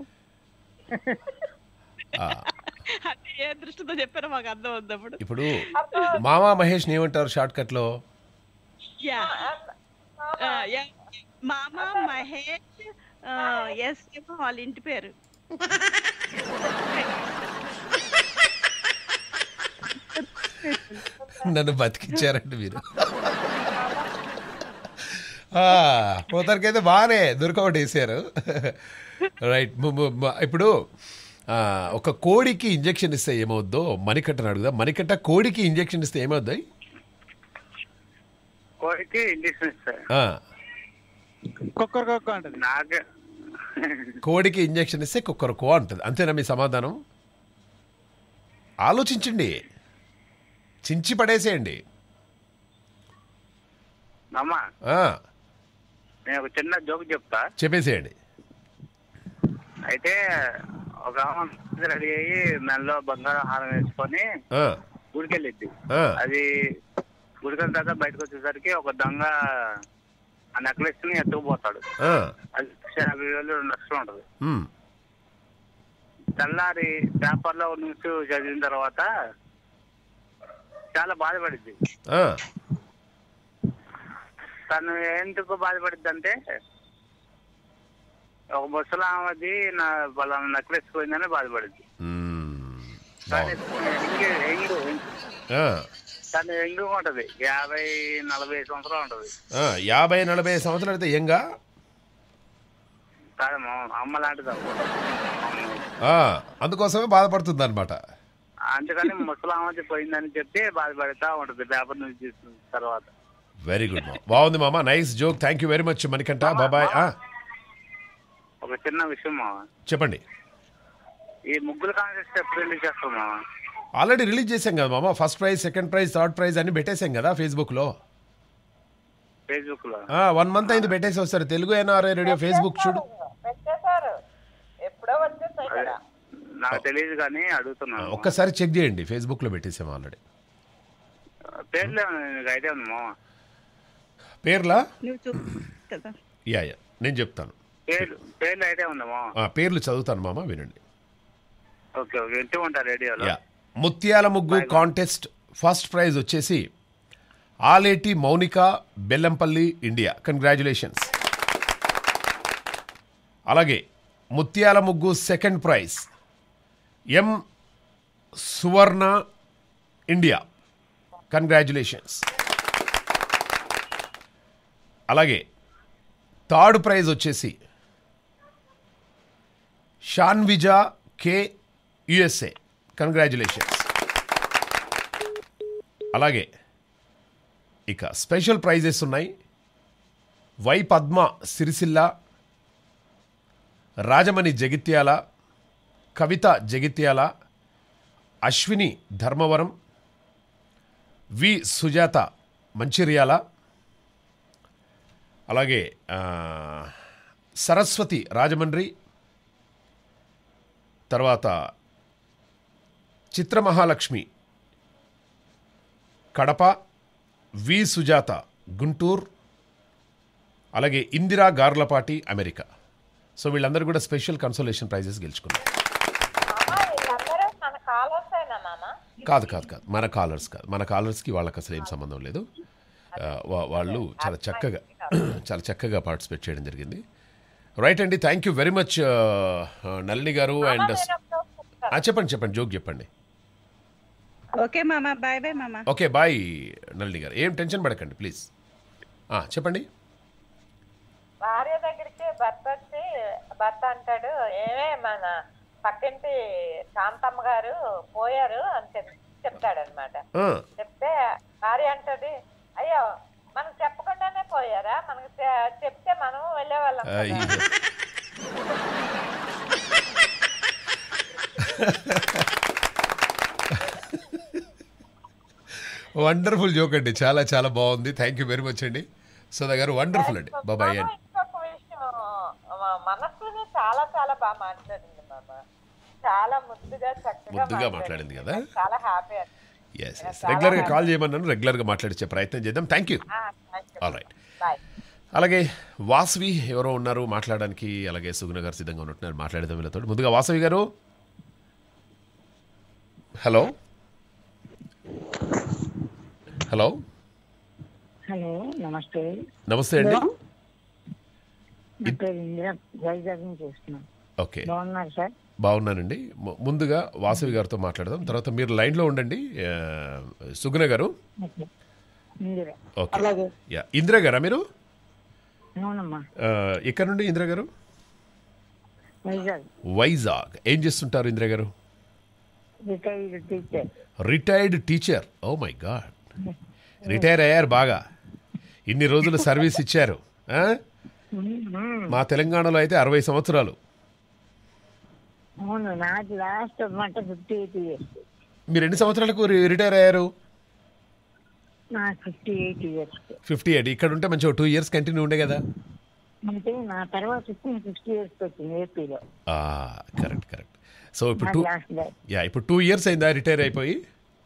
ఆ, అంటే ఏ దృష్టితో చెప్పారో మాకు అర్థం అవుతుంది ఇప్పుడు మామా మహేష్ ఏమంటారు షార్ట్ కట్ లో యా ఆ, యా. మామ మహేష్ ఎస్ ఏమో వాళ్ళ ఇంటి పేరు నన్ను బతికించారండి మీరు ఆ, మొత్తానికైతే బాగానే దొరకబట్టి వేసారు రైట్ ము- ము- మ- ఇప్పుడు ఆ, ఒక కోడికి ఇంజెక్షన్ ఇస్తే ఏమవుద్దో మణికట్టని అడుగుదా మణికట్ట కోడికి ఇంజెక్షన్ ఇస్తే ఏమవుద్ది కోడికి ఇంజక్షన్ ఇస్తారు ఆ, కుక్కర్ కుక్క అంటది నాకు కోడికి ఇంజెక్షన్ ఇస్తే కుక్కరకో అంటది అంతేనా మీ సమాధానం ఆలోచించండి చించి పడేసేయండి అమ్మ ఆ, నేను ఒక చిన్న జోక్ చెప్తా చెప్పేసేయండి అయితే ఒక ఆమె రెడీ అయ్యి మెల్లో బంగారం హారం వేసుకొని ఆ, గుడికెళ్ళిద్ది ఆ, అది గుడికెళ్ళిన తర్వాత బయటకు వచ్చేసరికి ఒక దొంగ ఆ నెక్లెస్ ని ఎత్తుకుపోతాడు ఆ, అది లక్ష యాభై వేలు రెండు లక్షలు ఉంటది ఉమ్, తెల్లారి పేపర్ లో న్యూస్ చదివిన తర్వాత చాలా బాధపడింది ఆ, తను ఎందుకు బాధపడింది అంటే ఒక ముసలామది నా వాళ్ళ నెక్లెస్ పోయిందని బాధపడింది ఉమ్, కానీ బాగుంది. ఎంగు ఎంగు ఆ, తను ఎంగు ఉంటది యాభై నలభై సంవత్సరాలు ఉంటది ఆ, యాభై నలభై సంవత్సరాలు అయితే ఏంగా కాదమ్మా అమ్మ లాంటిది అమ్మ. ఆ, అందుకోసమే బాధపడుతుంది అనమాట అందుకని ముసలామది పోయిందని చెప్పి బాధపడతా ఉంటది పేపర్ నుంచి చూసిన తర్వాత వెరీ గుడ్ మా బాగుంది మామ nice joke thank you very much Manikanta బాబాయ్ ఆ, ఒక చిన్న విషయం మామ చెప్పండి ఈ ముగ్గుల కాంటెస్ట్ ఎప్పుడు రిలీజ్ చేస్తాం మామ ఆల్రెడీ రిలీజ్ చేశాం కదా మామ first prize second prize third prize అన్ని పెట్టేశాం కదా ఫేస్బుక్లో ఫేస్బుక్ లో వన్ మంత్ అయింది పెట్టేసి వస్తారు తెలుగు ఎన్ఆర్ఐ రేడియో ఫేస్బుక్ చూడు పెట్టేశారు ఎప్పుడో వచ్చేసాయి అదే కదా నాకు తెలియదు కానీ అడుగుతున్నాను ఒక్కసారి చెక్ చేయండి ఫేస్బుక్లో పెట్టేసాం ఆల్రెడీ పేర్లు ఏమైనా నీకు ఐడియా ఉంది మామ పేర్లా నువ్వు చూ కదా యా యా నేను చెప్తాను పేర్లు పేర్లు ఐడియా ఉందా మామ ఆ, పేర్లు చదువుతాను మామ వినండి ఓకే ఓకే వింటూ ఉంటా రేడియోలో యా ముత్యాల ముగ్గు కాంటెస్ట్ ఫస్ట్ ప్రైజ్ వచ్చేసి ఆలేటి మౌనిక బెల్లంపల్లి ఇండియా కంగ్రాచులేషన్స్ అలాగే ముత్యాల ముగ్గు second prize M Suvarna India congratulations అలాగే థర్డ్ ప్రైజ్ వచ్చేసి షాన్విజా కే యుఎస్ఏ కంగ్రాచులేషన్స్ అలాగే ఇక స్పెషల్ ప్రైజెస్ ఉన్నాయి వై పద్మ సిరిసిల్ల రాజమణి జగిత్యాల కవిత జగిత్యాల అశ్విని ధర్మవరం వి సుజాత మంచిర్యాల అలాగే ఆ, సరస్వతి రాజమండ్రి తర్వాత చిత్రమహాలక్ష్మి కడప వి సుజాత గుంటూరు అలాగే ఇందిరా గార్లపాటి అమెరికా సో వీళ్ళందరూ కూడా స్పెషల్ కన్సోలేషన్ ప్రైజెస్ గెలుచుకున్నారు మామ వీళ్ళందరూ మన కాలర్స్ అయినా మామ కాదు కాదు కాదు మన కాలర్స్ కాదు మన కాలర్స్కి వాళ్ళకి అసలు ఏం సంబంధం లేదు ఆ, వా- వాళ్ళు చాలా చక్కగా చాలా చక్కగా పార్టిసిపేట్ చేయడం జరిగింది రైట్ అండి thank you very much Nalini garu and చెప్పండి చెప్పండి జోక్ చెప్పండి ఓకే మామ బాయ్ బాయ్ మామ ఓకే బాయ్ నళిని గారు ఏం టెన్షన్ పడకండి ప్లీజ్ చెప్పండి భార్య దగ్గరికి భర్త వచ్చి భర్త అంటాడు ఏమే మన పక్కింటి శాంతమ్మ గారు పోయారు అని చెప్పి చెప్తాడనమాట ఆ, చెప్తే భార్య అంటది అయ్యో మనం చెప్పకుండానే పోయారా మనకు చె- చెప్తే మనం వెళ్ళేవాళ్ళం కదా." అయ్యో. వండర్ఫుల్ జోక్ అండి చాలా చాలా బాగుంది థ్యాంక్ యూ వెరీ మచ్ అండి సుధా గారు వండర్ఫుల్ అండి బాబాయ్ మామ అండి ఇంకొక విషయం మా మనస్సుని చాలా చాలా బాగా మాట్లాడింది మామ చాలా ముద్దుగా చక్కగా ముద్దుగా మాట్లాడింది కదా? చాలా హ్యాపీ ఎస్ ఎస్ రెగ్యులర్గా కాల్ చేయమన్నాను రెగ్యులర్గా మాట్లాడించే ప్రయత్నం చేద్దాం thank you all right bye అలాగే వాసవి ఎవరో ఉన్నారు మాట్లాడడానికి అలాగే సుగుణ గారు సిద్ధంగా ఉంటున్నారు మాట్లాడదాం వీళ్ళతో ముందుగా వాసవి గారు హలో హలో హలో నమస్తే నమస్తే అండి నా పేరు ఇందిరా వైజాగ్ నుంచి చేస్తున్నాను ఓకే బాగున్నారు సార్ బాగున్నానండి ము- ముందుగా వాసవి గారితో మాట్లాడదాం తర్వాత మీరు లైన్లో ఉండండి ఆ, సుగుణ గారు ఓకే ఇందిరా ఓకే అలాగే యా ఇందిరా గారా మీరు అవునమ్మా ఆ, ఎక్కడ నుండి ఇందిరా గారు వైజాగ్ వైజాగ్ ఏం చేస్తుంటారు Indira garu retired teacher retired teacher oh my god retire అయ్యారు బాగా ఇన్ని రోజులు సర్వీస్ ఇచ్చారు ఆ? మా తెలంగాణలో అయితే అరవై సంవత్సరాలు అవును నాది లాస్ట్ మాట ఫిఫ్టీ ఎయిట్ ఇయర్స్ మీరు ఎన్ని సంవత్సరాలకు రి- రిటైర్ అయ్యారు నాకు fifty eight years fifty eight ఇక్కడ ఉంటే మంచిగా టూ ఇయర్స్ కంటిన్యూ ఉండే కదా అంటే నా తర్వాత ఇప్పుడు సిక్స్టీ ఇయర్స్ వచ్చింది ఏపీలో కరెక్ట్ కరెక్ట్ సో ఇప్పుడు టూ లాస్ట్ బ్యాచ్ యా ఇప్పుడు టూ ఇయర్స్ అయిందా రిటైర్ అయిపోయి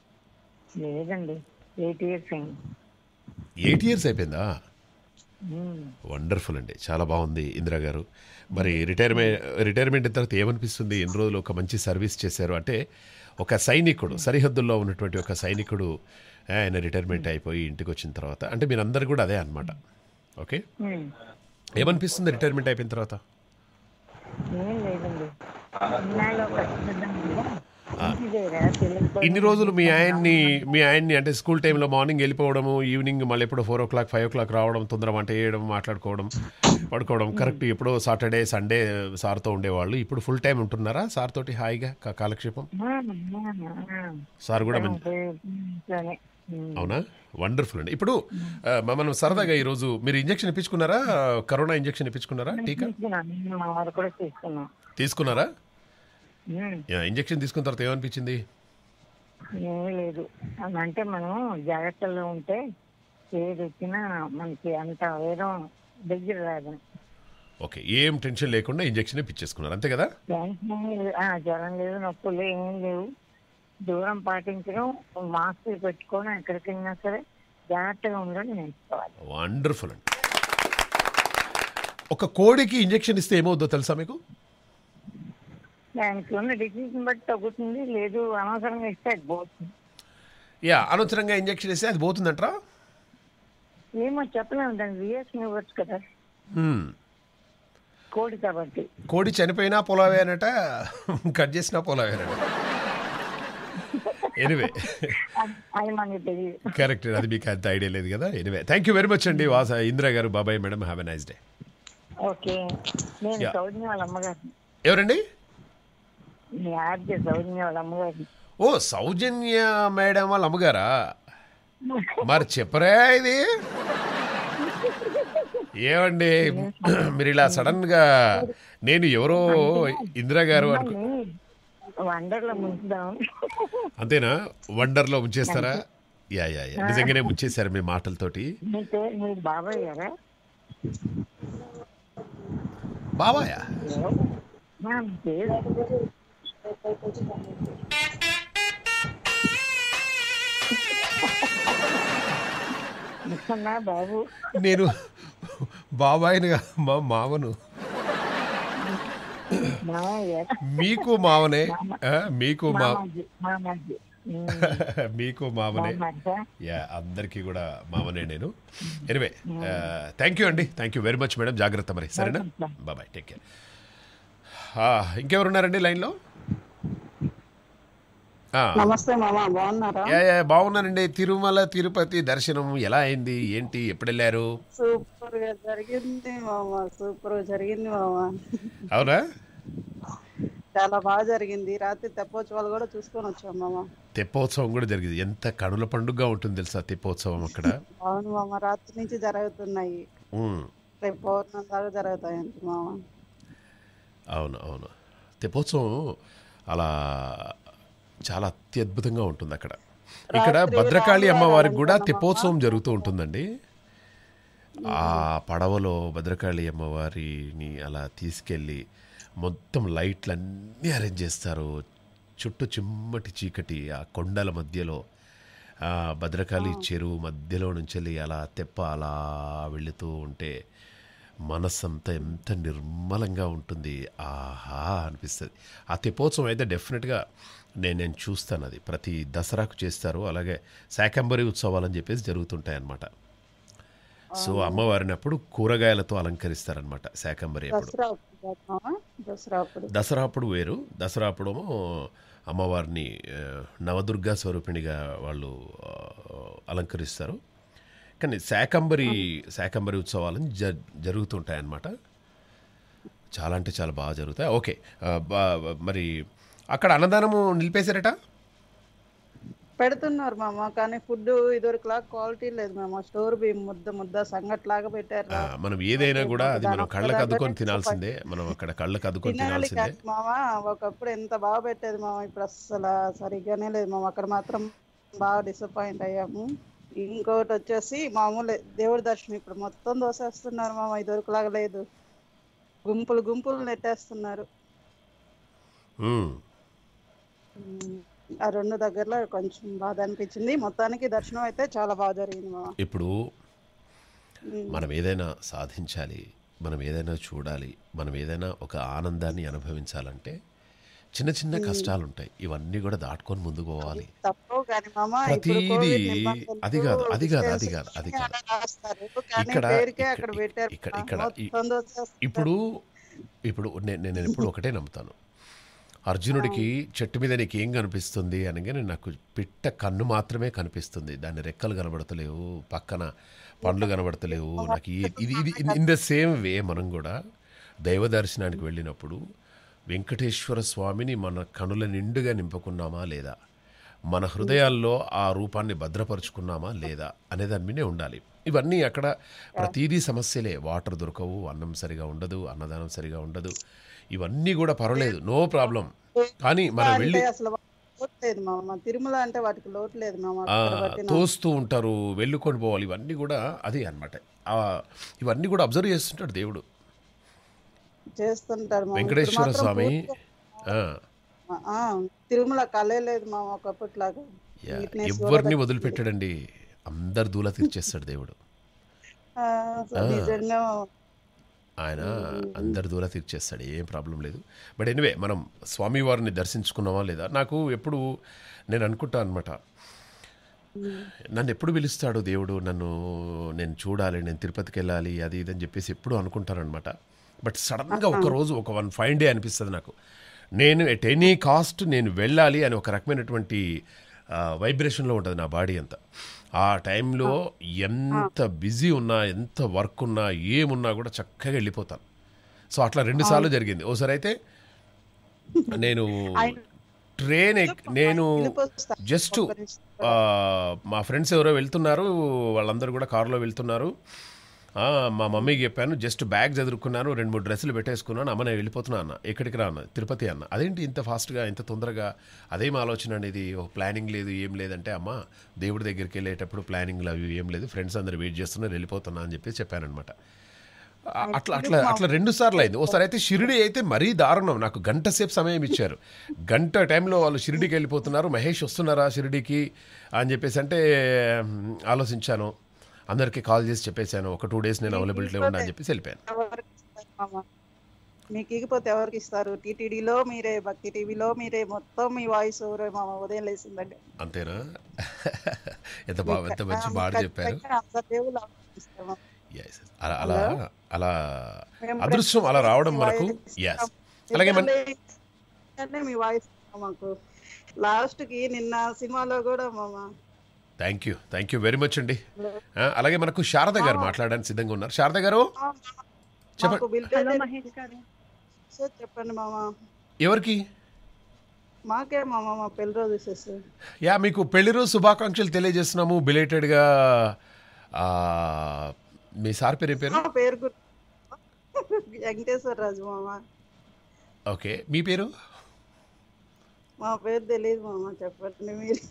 లేదండి ఎయిట్ ఇయర్స్ అయింది ఎయిట్ ఇయర్స్ అయిపోయిందా ఉమ్. వండర్ఫుల్ అండి చాలా బాగుంది ఇందిరా గారు మరి రిటైర్మెంట్ రిటైర్మెంట్ అయిన తర్వాత ఏమనిపిస్తుంది ఎన్ని రోజులు ఒక మంచి సర్వీస్ చేశారు అంటే ఒక సైనికుడు సరిహద్దుల్లో ఉన్నటువంటి ఒక సైనికుడు ఆ, ఆయన రిటైర్మెంట్ అయిపోయి ఇంటికి వచ్చిన తర్వాత అంటే మీరందరూ కూడా అదే అన్నమాట ఓకే ఉమ్. ఏమనిపిస్తుంది రిటైర్మెంట్ అయిపోయిన తర్వాత ఏం లేదండి ఇన్నాళ్ళు కష్టపడ్డాం కదా ఇంటి దగ్గర పిల్లలతో ఇన్ని రోజులు మీ ఆయన్ని మీ ఆయన్ని అంటే స్కూల్ టైంలో మార్నింగ్ వెళ్ళిపోవడము ఈవినింగ్ మళ్ళీ ఎప్పుడో four o'clock five o'clock రావడం తొందర వంట చేయడం మాట్లాడుకోవడం పడుకోవడం కరెక్ట్ ఎప్పుడో సాటర్డే సండే సార్తో ఉండేవాళ్ళు ఇప్పుడు ఫుల్ టైం ఉంటున్నారా సార్ తోటి హాయిగా కా- కాలక్షేపం ఆ, ఆ, ఆ. సార్ కూడా మంచి ఇంట్లోనే. ఉమ్. అవునా వండర్ఫుల్ అండి ఇప్పుడు ఆ, మనం సరదాగా ఈరోజు మీరు ఇంజెక్షన్ ఇప్పించుకున్నారా కరోనా ఇంజెక్షన్ ఇప్పించుకున్నారా టీకా తీసుకున్నాను మా వారు కూడా తీసుకున్నాం తీసుకున్నారా ఉమ్. యా, ఇంజెక్షన్ తీసుకున్న తర్వాత ఏమనిపించింది ఏమీ లేదు అది అంటే మనం జాగ్రత్తలో ఉంటే ఏది వచ్చినా మనకి అంత వేగం దగ్గర రాదు ఓకే ఏం టెన్షన్ లేకుండా ఇంజెక్షన్ ఇప్పించేసుకున్నారు అంతే కదా టెన్షన్ ఏమీ లేదు. ఆ, జ్వరం లేదు నొప్పులు ఏమీ లేవు దూరం పాటించడం మాస్క్ పెట్టుకోవడం ఎక్కడికి వెళ్ళినా సరే జాగ్రత్తగా ఉండడం నేర్చుకోవాలి వండర్ఫుల్ అండి ఒక కోడికి ఇంజెక్షన్ ఇస్తే ఏమవుద్దో తెలుసా మీకు దానికి ఉన్న డిసీజ్ని బట్టి తగ్గుతుంది లేదు అనవసరంగా ఇస్తే అది పోతుంది యా అనవసరంగా ఇంజెక్షన్ ఇస్తే అది పోతుందంటారా ఏమో చెప్పలేము దానికి రియాక్షన్ ఇవ్వచ్చు కదా హ్మ్. కోడి కాబట్టి కోడి చనిపోయినా పొలవేనట కట్ చేసినా పొలవేనట ఎనివే అది- అది మనకి తెలియదు కరెక్ట్ అది మీకు అంత ఐడియా లేదు కదా anyway thank you very much అండి వాస ఇందిరా గారు బాబాయ్ madam have a nice day okay నేను Yeah. సౌజన్య వాళ్ళ అమ్మగారు ఎవరండి మీ ఆర్జే సౌజన్య వాళ్ళ అమ్మగారు ఓ సౌజన్య మేడం వాళ్ళ అమ్మగారా మరి చెప్పరా ఇది ఏమండి మీరు ఇలా సడన్ గా నేను ఎవరో ఇందిరా గారు అనుకో వండర్లో ముంచుదాం అంతేనా వండర్లో ఉంచేస్తారా యా యా యా నిజంగానే ముంచేశారు మీ మాటలతోటి మీ పేరు మీ బాబాయ్ గారా బాబాయా ఏమో. నా పేరు ముసన్నా బాబు నేను బాబాయిని కా- మా మామను మామయ్య మీకు మావనే ఆ, మీకు మా మామాజీ మామాజీ ఉమ్, మీకు మామనే బాగున్నారు సార్ యా అందరికీ కూడా మామనే నేను ఎనివే థ్యాంక్ యూ అండి thank you very much madam జాగ్రత్త మరి సరేనా బాబాయ్ టేక్ కేర్ ఇంకెవరున్నారండి లైన్లో ఆ, నమస్తే మామ బాగున్నారా యా యా బాగున్నానండి తిరుమల తిరుపతి దర్శనం ఎలా అయింది ఏంటి ఎప్పుడు వెళ్ళారు సూపర్ గా జరిగింది మామ సూపర్ గా జరిగింది మామ అవునా చాలా బాగా జరిగింది రాత్రి తెప్పోత్సవాలు కూడా చూసుకొని వచ్చాం మామ తెప్పోత్సవం కూడా జరిగింది ఎంత కనుల పండుగగా ఉంటుంది తెలుసా తెప్పోత్సవం అక్కడ అవును మామ రాత్రి నుంచి జరుగుతున్నాయి ఉమ్, రేపు పౌర్ణమి దాకా జరుగుతాయంట మామ అవును అవును తెప్పోత్సవం అలా చాలా అత్యద్భుతంగా ఉంటుంది అక్కడ ఇక్కడ రాత్రి భద్రకాళి రాముల అమ్మవారికి కూడా అలంకరణ తెప్పోత్సవం జరుగుతూ ఉంటుందండి ఆ పడవలో భద్రకాళి అమ్మవారిని అలా తీసుకెళ్ళి మొత్తం లైట్లు అన్నీ అరేంజ్ చేస్తారు చుట్టూ చిమ్మటి చీకటి ఆ కొండల మధ్యలో ఆ భద్రకాళి చెరువు మధ్యలో నుంచి వెళ్ళి అలా తెప్ప అలా వెళుతూ ఉంటే మనస్సంతా ఎంత నిర్మలంగా ఉంటుంది ఆహా అనిపిస్తుంది ఆ తెప్పోత్సవం అయితే డెఫినెట్గా నేను నేను చూస్తాను అది ప్రతి దసరాకు చేస్తారు అలాగే శాకంబరి ఉత్సవాలు అని చెప్పేసి జరుగుతుంటాయి అన్నమాట సో అమ్మవారిని అప్పుడు కూరగాయలతో అలంకరిస్తారనమాట శాకంబరి అప్పుడు దసరా అప్పుడు కాదు మామ దసరా అప్పుడు దసరా అప్పుడు వేరు దసరా అప్పుడేమో అమ్మవారిని ఆ, నవదుర్గా స్వరూపిణిగా వాళ్ళు ఆ, అలంకరిస్తారు కానీ శాకంబరి శాకంబరి ఉత్సవాలను జ జరుగుతుంటాయి అన్నమాట చాలా అంటే చాలా బాగా జరుగుతాయి ఓకే ఆ, బా- మరి అక్కడ అన్నదానము నిలిపేశారట పెడుతున్నారు మామ కానీ ఫుడ్ ఇదివరకులా క్వాలిటీ లేదు మామ స్టోర్ బియ్యం ముద్ద ముద్ద సంగట్లాగా పెట్టారు ఆ, మనం ఏదైనా కూడా అది మనం కళ్ళకు అద్దుకొని తినాల్సిందే మనం అక్కడ కళ్ళకు అద్దుకొని తినాలి తినాల్సిందే కానీ మామ ఒకప్పుడు ఎంత బాగా పెట్టేది మామ ఇప్పుడు అస్సలు సరిగ్గానే లేదు మామ అక్కడ మాత్రం బాగా డిసప్పాయింట్ అయ్యాము ఇంకోటి వచ్చేసి మామూలు దేవుడి దర్శనం ఇప్పుడు మొత్తం దోసేస్తున్నారు మామ ఇదివరకులాగా లేదు గుంపులు గుంపులు నెట్టేస్తున్నారు ఉమ్. ఉమ్, ఆ రెండు దగ్గరలో కొంచెం బాధ అనిపించింది మొత్తానికి దర్శనం అయితే చాలా బాగా జరిగింది మామ ఇప్పుడు ఉమ్. మనం ఏదైనా సాధించాలి మనం ఏదైనా చూడాలి మనం ఏదైనా ఒక ఆనందాన్ని అనుభవించాలంటే చిన్న చిన్న కష్టాలు ఉంటాయి ఇవన్నీ కూడా దాటుకొని ముందుకు పోవాలి తప్పవు కానీ మామ ఇప్పుడు ప్రతిదీ కోవిడ్ నిబంధనలు అది కాదు అది కాదు అది కాదు అది కాదు అలా రాస్తారు కానీ ఇక్కడ పేరుకే ఇక్కడ- అక్కడ పెట్టారు ఇక్కడ మామ. ఇక్కడ ఈ- మొత్తం దోచేస్తారు. ఇప్పుడు ఇప్పుడు నేను నేను ఎప్పుడు ఒకటే నమ్ముతాను అర్జునుడికి చెట్టు మీద నీకు ఏం కనిపిస్తుంది అనగానే నాకు పిట్ట కన్ను మాత్రమే కనిపిస్తుంది దాని రెక్కలు కనబడతలేవు పక్కన పండ్లు కనబడతలేవు నాకు ఈ- ఇది ఇది ఇన్ ద సేమ్ వే మనం కూడా దైవ దర్శనానికి వెళ్ళినప్పుడు వెంకటేశ్వర స్వామిని మన కనుల నిండుగా నింపుకున్నామా లేదా మన హృదయాల్లో ఆ రూపాన్ని భద్రపరుచుకున్నామా లేదా అనే దాని మీదే ఉండాలి ఇవన్నీ అక్కడ ప్రతిదీ సమస్యలే వాటర్ దొరకవు అన్నం సరిగా ఉండదు అన్నదానం సరిగా ఉండదు ఇవన్నీ కూడా పర్వాలేదు నో ప్రాబ్లం కానీ మనం అంటే వెళ్ళి అసలు లోటు లేదు మామ తిరుమల అంటే వాటికి లోటు లేదు మామ ఆ, అక్కడ పట్టిన తోస్తూ ఉంటారు వెళ్ళుకొని పోవాలి ఇవన్నీ కూడా అది అనమాట ఇవన్నీ కూడా అబ్జర్వ్ చేస్తుంటాడు దేవుడు చేస్తుంటారు మామ. ఇప్పుడు వెంకటేశ్వర మాత్రం స్వామి పూర్తిగా- ఆ, ఆ, తిరుమల కలే లేదు మామ ఒకప్పట్లాగా యా, Neatness కూడా ఎవరిని తగ్గింది. వదిలిపెట్టాడండి అందరు దూల తీర్చేస్తాడు దేవుడు ఆ, అసలు ఆ. నిజంగా ఆయన అందరి దూర తీర్చేస్తాడు ఏం ప్రాబ్లం లేదు బట్ ఎనివే మనం స్వామివారిని దర్శించుకున్నామా లేదా నాకు ఎప్పుడు నేను అనుకుంటా అనమాట నన్ను ఎప్పుడు పిలుస్తాడు దేవుడు నన్ను నేను చూడాలి నేను తిరుపతికి వెళ్ళాలి అది ఇది అని చెప్పేసి ఎప్పుడు అనుకుంటానమాట బట్ సడన్గా ఒక రోజు ఒక వన్ ఫైవ్ డే అనిపిస్తుంది నాకు నేను ఎట్ ఎనీ కాస్ట్ నేను వెళ్ళాలి అని ఒక రకమైనటువంటి వైబ్రేషన్లో ఉంటుంది నా బాడీ అంతా ఆ టైంలో ఎంత బిజీ ఉన్నా ఎంత వర్క్ ఉన్నా ఏమున్నా కూడా చక్కగా వెళ్ళిపోతాను సో అట్లా రెండుసార్లు జరిగింది ఓసారి అయితే నేను ట్రైన్ ఎక్- నేను జస్ట్ ఆ, మా ఫ్రెండ్స్ ఎవరో వెళ్తున్నారు వాళ్ళందరూ కూడా కారులో వెళ్తున్నారు ఆ, మా మమ్మీకి చెప్పాను జస్ట్ బ్యాగ్ చదువుకున్నాను రెండు మూడు డ్రెస్సులు పెట్టేసుకున్నాను అమ్మ నేను వెళ్ళిపోతున్నా అన్న ఎక్కడికి రా అన్న తిరుపతి అన్న అదేంటి ఇంత ఫాస్ట్గా ఇంత తొందరగా అదేం ఆలోచన అనేది ఒక ప్లానింగ్ లేదు ఏం లేదంటే అమ్మ దేవుడి దగ్గరికి వెళ్ళేటప్పుడు ప్లానింగ్లు అవి ఏం లేదు ఫ్రెండ్స్ అందరు వెయిట్ చేస్తున్నారు వెళ్ళిపోతున్నా అని చెప్పి చెప్పానమాట ఆ, అట్లా అట్లా అట్లా రెండు సార్లు అయింది ఓసారి అయితే షిరిడి అయితే మరీ దారుణం నాకు గంట సేపు సమయం ఇచ్చారు గంట టైంలో వాళ్ళు షిరిడికి వెళ్ళిపోతున్నారు మహేష్ వస్తున్నారా షిరిడికి అని చెప్పేసి అంటే మ్, ఆలోచించాను అందరికీ కాల్ చేసి చెప్పేశాను ఒక టూ డేస్ నేను అవైలబిలిటీ ఉన్నా అని చెప్పేసి వెళ్ళిపోయాను ఎవరికి ఇస్తారు మామ? మీకు ఇగిపోతే ఎవరికి ఇస్తారు టీటీడీలో మీరే భక్తి టీవీలో మీరే మొత్తం మీ వాయిస్ ఓవరే మామ ఉదయం లేచిందండి అంతేనా ఎంత బాగా ఎంత మంచి మాట చెప్పారు అందరు దేవుళ్ళు ఆలోచిస్తారు మామ. Yes. అలా అలా అలా మేము అదృష్టం అలా రావడం మీ మనకు వాయిస్ ఎస్ ఇస్తాం. అలాగే మన ఎందుకంటే మీ వాయిస్ మాకు లాస్ట్ కి నిన్న సినిమాలో కూడా మామ thank you thank you very much అండి ఆ, అలాగే మనకు శారద గారు మాట్లాడడానికి సిద్ధంగా ఉన్నారు శారద గారు చెప్పండి మాకు బిల్ హలో మహేష్ గారు సార్ చెప్పండి మామ ఎవరికి మాకే మామ మా పెళ్లి రోజు విశేషం యా మీకు పెళ్లి రోజు శుభాకాంక్షలు తెలియజేస్తున్నాము బిలేటెడ్గా మీ సార్ పేరు ఏం పేరు మా పేరు గుర్తు వెంకటేశ్వర రాజు మామ ఓకే మీ పేరు మా పేరు తెలియదు మామ చెప్పండి మీరు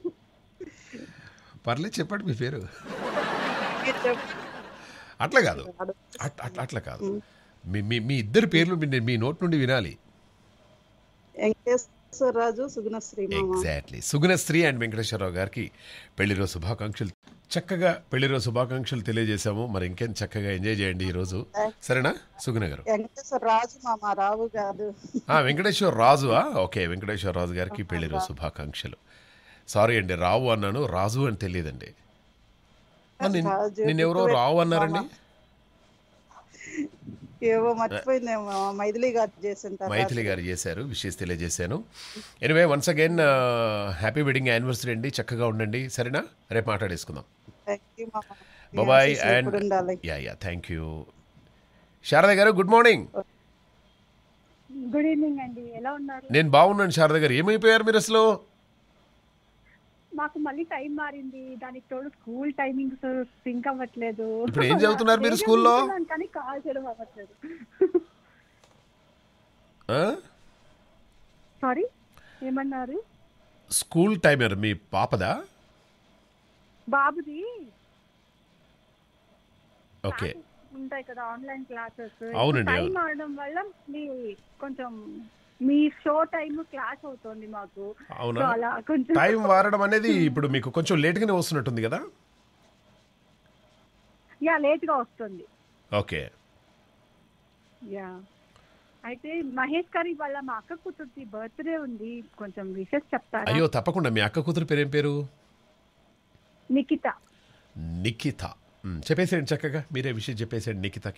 పర్లేదు చెప్పండి మీ పేరు మీరు చెప్పండి అట్లా కాదు అట్- అట్లా అట్లా కాదు మీ మీ మీ ఇద్దరు పేర్లు మీ మీ నోట్ నుండి వినాలి వెంకటేశ్వర రాజు సుగుణశ్రీ మామ ఎగ్జాక్ట్లీ సుగుణశ్రీ అండ్ వెంకటేశ్వరరావు గారికి పెళ్లి రోజు శుభాకాంక్షలు చక్కగా పెళ్లి రోజు శుభాకాంక్షలు తెలియజేశాము మరి ఇంకేం చక్కగా ఎంజాయ్ చేయండి ఈ రోజు సరేనా సుగుణ గారు వెంకటేశ్వర రాజు మామ రావు కాదు ఆ, వెంకటేశ్వర రాజు ఓకే వెంకటేశ్వర రాజు గారికి పెళ్లి రోజు శుభాకాంక్షలు సారీ అండి రావు అన్నాను రాజు అని తెలియదండి ఆ, నిన్- రాజు, నిన్నెవరో గుర్తుపెట్టుకో రావు అన్నారండి ఏవో మర్చిపోయిందేమో మామ మైథిలి గారు చేసింటారు మైథిలి గారు చేశారు విషయస్ తెలియజేశాను anyway once again happy wedding anniversary అండి చక్కగా ఉండండి సరేనా రేపు మాట్లాడేసుకుందాం థ్యాంక్ యూ మామ మీ బాబాయ్ ఆశీస్సులు అండ్ ఎప్పుడు ఉండాలి yeah yeah thank you Sharada garu good morning good evening అండి ఎలా ఉన్నారు నేను బాగున్నాను శారద గారు ఏమైపోయారు మీరు అసలు మాకు మళ్ళీ టైం మారింది దానికి తోడు స్కూల్ టైమింగ్స్ సింక్ అవ్వట్లేదు ఇప్పుడు ఏం చదువుతున్నారు మీరు వేగం స్కూల్లో? వింటున్నాను కానీ కాల్ చేయడం అవ్వట్లేదు ఆ? సారీ ఏమన్నారు స్కూల్ టైమర్ మీ పాపదా బాబుది ఓకే ఉంటాయి కదా ఆన్లైన్ క్లాసెస్ అవునండి, టైం అవును. మారడం వల్ల మీ కొంచెం మీ షో టైం క్లాస్ అవుతుంది మాకు అవునా So అలా కొంచెం టైం వారడం అనేది ఇప్పుడు మీకు కొంచెం లేట్గానే వస్తున్నట్టుంది కదా యా లేట్ గా వస్తుంది ఓకే యా అయితే మహేష్ గారి వాళ్ళ మా అక్క కూతురుది బర్త్డే ఉంది కొంచెం విషెస్ చెప్తారా అయ్యో తప్పకుండా మీ అక్క కూతురు పేరేం పేరు నిఖిత నిఖిత మ్, చెప్పేసేయండి చక్కగా మీరే విషయం చెప్పేసేయండి నిఖితకి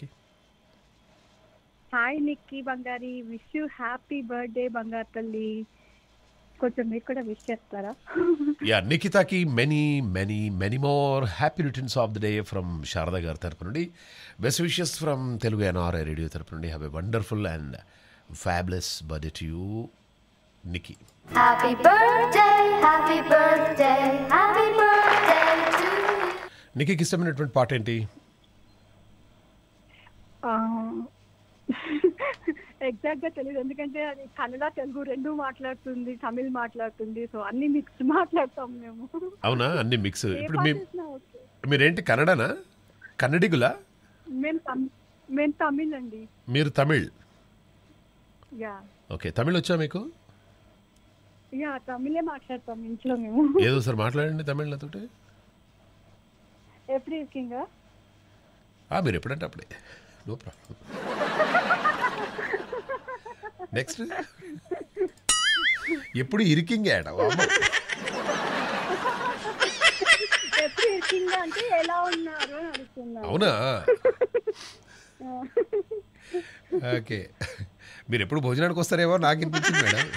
హాయ్ నిక్కి బంగారి విష్ యూ హ్యాపీ బర్త్డే బంగారు తల్లి కొంచెం మీరు కూడా విష్ చేస్తారా యా నిఖితకి many many many more happy returns of the day from Sharada గారి తరపు నుండి best wishes from Telugu NRI radio తరపు నుండి have a wonderful and fabulous birthday to you Nikki Happy birthday, happy birthday, happy birthday to you. నిఖికి ఇష్టమైనటువంటి పాట ఏంటి exact గా తెలియదు ఎందుకంటే అది కన్నడ తెలుగు రెండు మాట్లాడుతుంది తమిళ్ మాట్లాడుతుంది సో అన్ని మిక్స్ మాట్లాడతాం మేము అవునా అన్ని మిక్స్ ఏ ఇప్పుడు పాట మీ వేసినా ఓకే మీరేంటి కన్నడనా కన్నడిగులా మేము తమ్- మేము తమిళ్ అండి మీరు తమిళ్ యా ఓకే తమిళ్ వచ్చా మీకు యా తమిళే మాట్లాడతాం ఇంట్లో మేము ఏదో సార్ మాట్లాడండి తమిళ్ నాతోటి ఎప్పుడు ఇరికింగా ఆ, మీరు ఎప్పుడంటే అప్పుడే నో ప్రాబ్లం నెక్స్ట్ ఎప్పుడు ఇరికింగ్ ఆడ ఎప్పుడు ఇరికింగా అంటే ఎలా ఉన్నారు అని అడుగుతున్నాను అవునా ఓకే మీరు ఎప్పుడు భోజనానికి వస్తారేమో నాకు అనిపించింది మేడం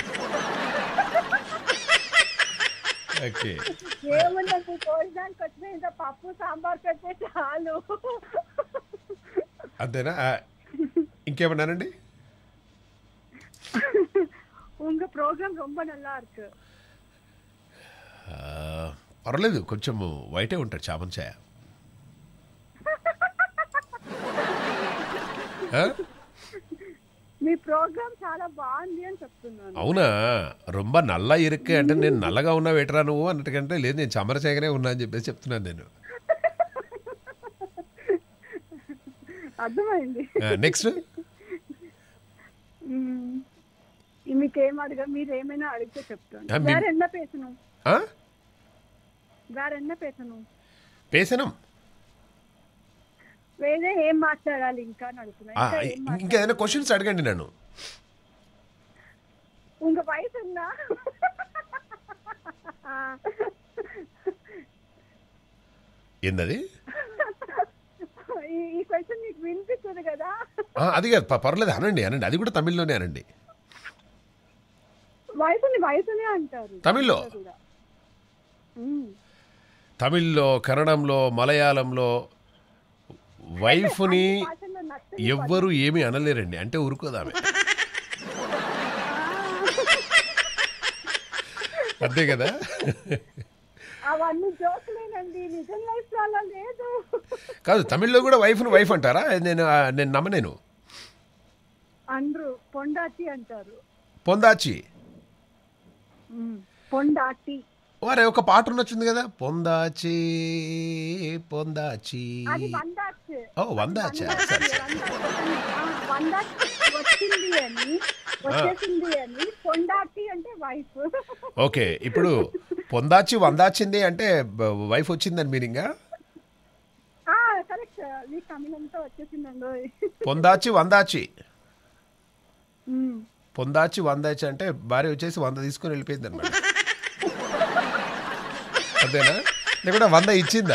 ఓకే ఏముందండి భోజనానికి వచ్చిన ఇంత పప్పు సాంబార్ పెడితే చాలు అంతేనా ఆ, ఇంకేమన్నానండి உங்க ப்ரோக்ராம் ரொம்ப நல்லா இருக்கு ఆ, పర్వాలేదు కొంచెం వైటే ఉంటాడు చామన్ ఛాయ ఆ? మీ ప్రోగ్రామ్ చాలా బాగుంది అని చెప్తున్నాను అవునా రొంబ నల్ల ఇరుక్కు అంటే నేను నల్లగా ఉన్నా వేటరా నువ్వు అన్నట్టుకంటే లేదు నేను చమరచేగనే ఉన్నా అని చెప్పేసి చెప్తున్నాను నేను అర్థమైంది నెక్స్ట్ మ్మ్. మీకేం అడగ మీరు ఏమైనా అడిగితే ఆ, చెప్తాను మీ- వేற என்ன பேசணும் వేற என்ன பேசணும் పేసనం వేరే ఏం మాట్లాడాలి ఇంకా అని అడుగుతున్నా ఆ, ఇంకా ఏం మాట్లాడాలి? ఇంకేదైనా క్వశ్చన్స్ అడగండి నన్ను உங்க వయసు ఉందా ఏందది ఈ- ఈ క్వశ్చన్ మీకు వినిపిస్తుంది కదా ఆ, అది కాదు ప- పర్లేదు అనండి అనండి అది కూడా తమిళ్లోనే అనండి వయసుని వయసునే అంటారు తమిళ్లో? కూడా. మ్మ్. తమిళ్లో కన్నడంలో మలయాళంలో వైఫ్ని భాషలో నచ్చని ఎవ్వరు ఏమీ అనలేరండి అంటే ఉరుకోదామె అంతే కదా అవన్నీ జోకులేనండి నిజం లైఫ్ లో అలా లేదు కాదు తమిళ్లో కూడా వైఫ్ను వైఫ్ అంటారా నేను ఆ, నేను నమ్మనేను అందరూ పొండాటి అంటారు పొందాచి ఉమ్, పొండాటి వారే ఒక పాట ఉన్నొచ్చింది కదా పొందాచి పొందాచి అది వందాచ్ ఓ వందాచా సరే సరే వందాచ్ వచ్చింది అని వచ్చేసింది అని పొండాటి అంటే వైఫ్ ఓకే ఇప్పుడు పొందాచి వందాచింది అంటే బ- వైఫ్ వచ్చిందని మీనింగా కరెక్ట్ ఈ తమిళంతో వచ్చేసిందండి పొందాచి వందాచి ఉమ్. పొందాచి వందాచి అంటే భార్య వచ్చేసి వంద తీసుకొని వెళ్ళిపోయింది అనమాట అంతేనా లేకుండా వంద ఇచ్చిందా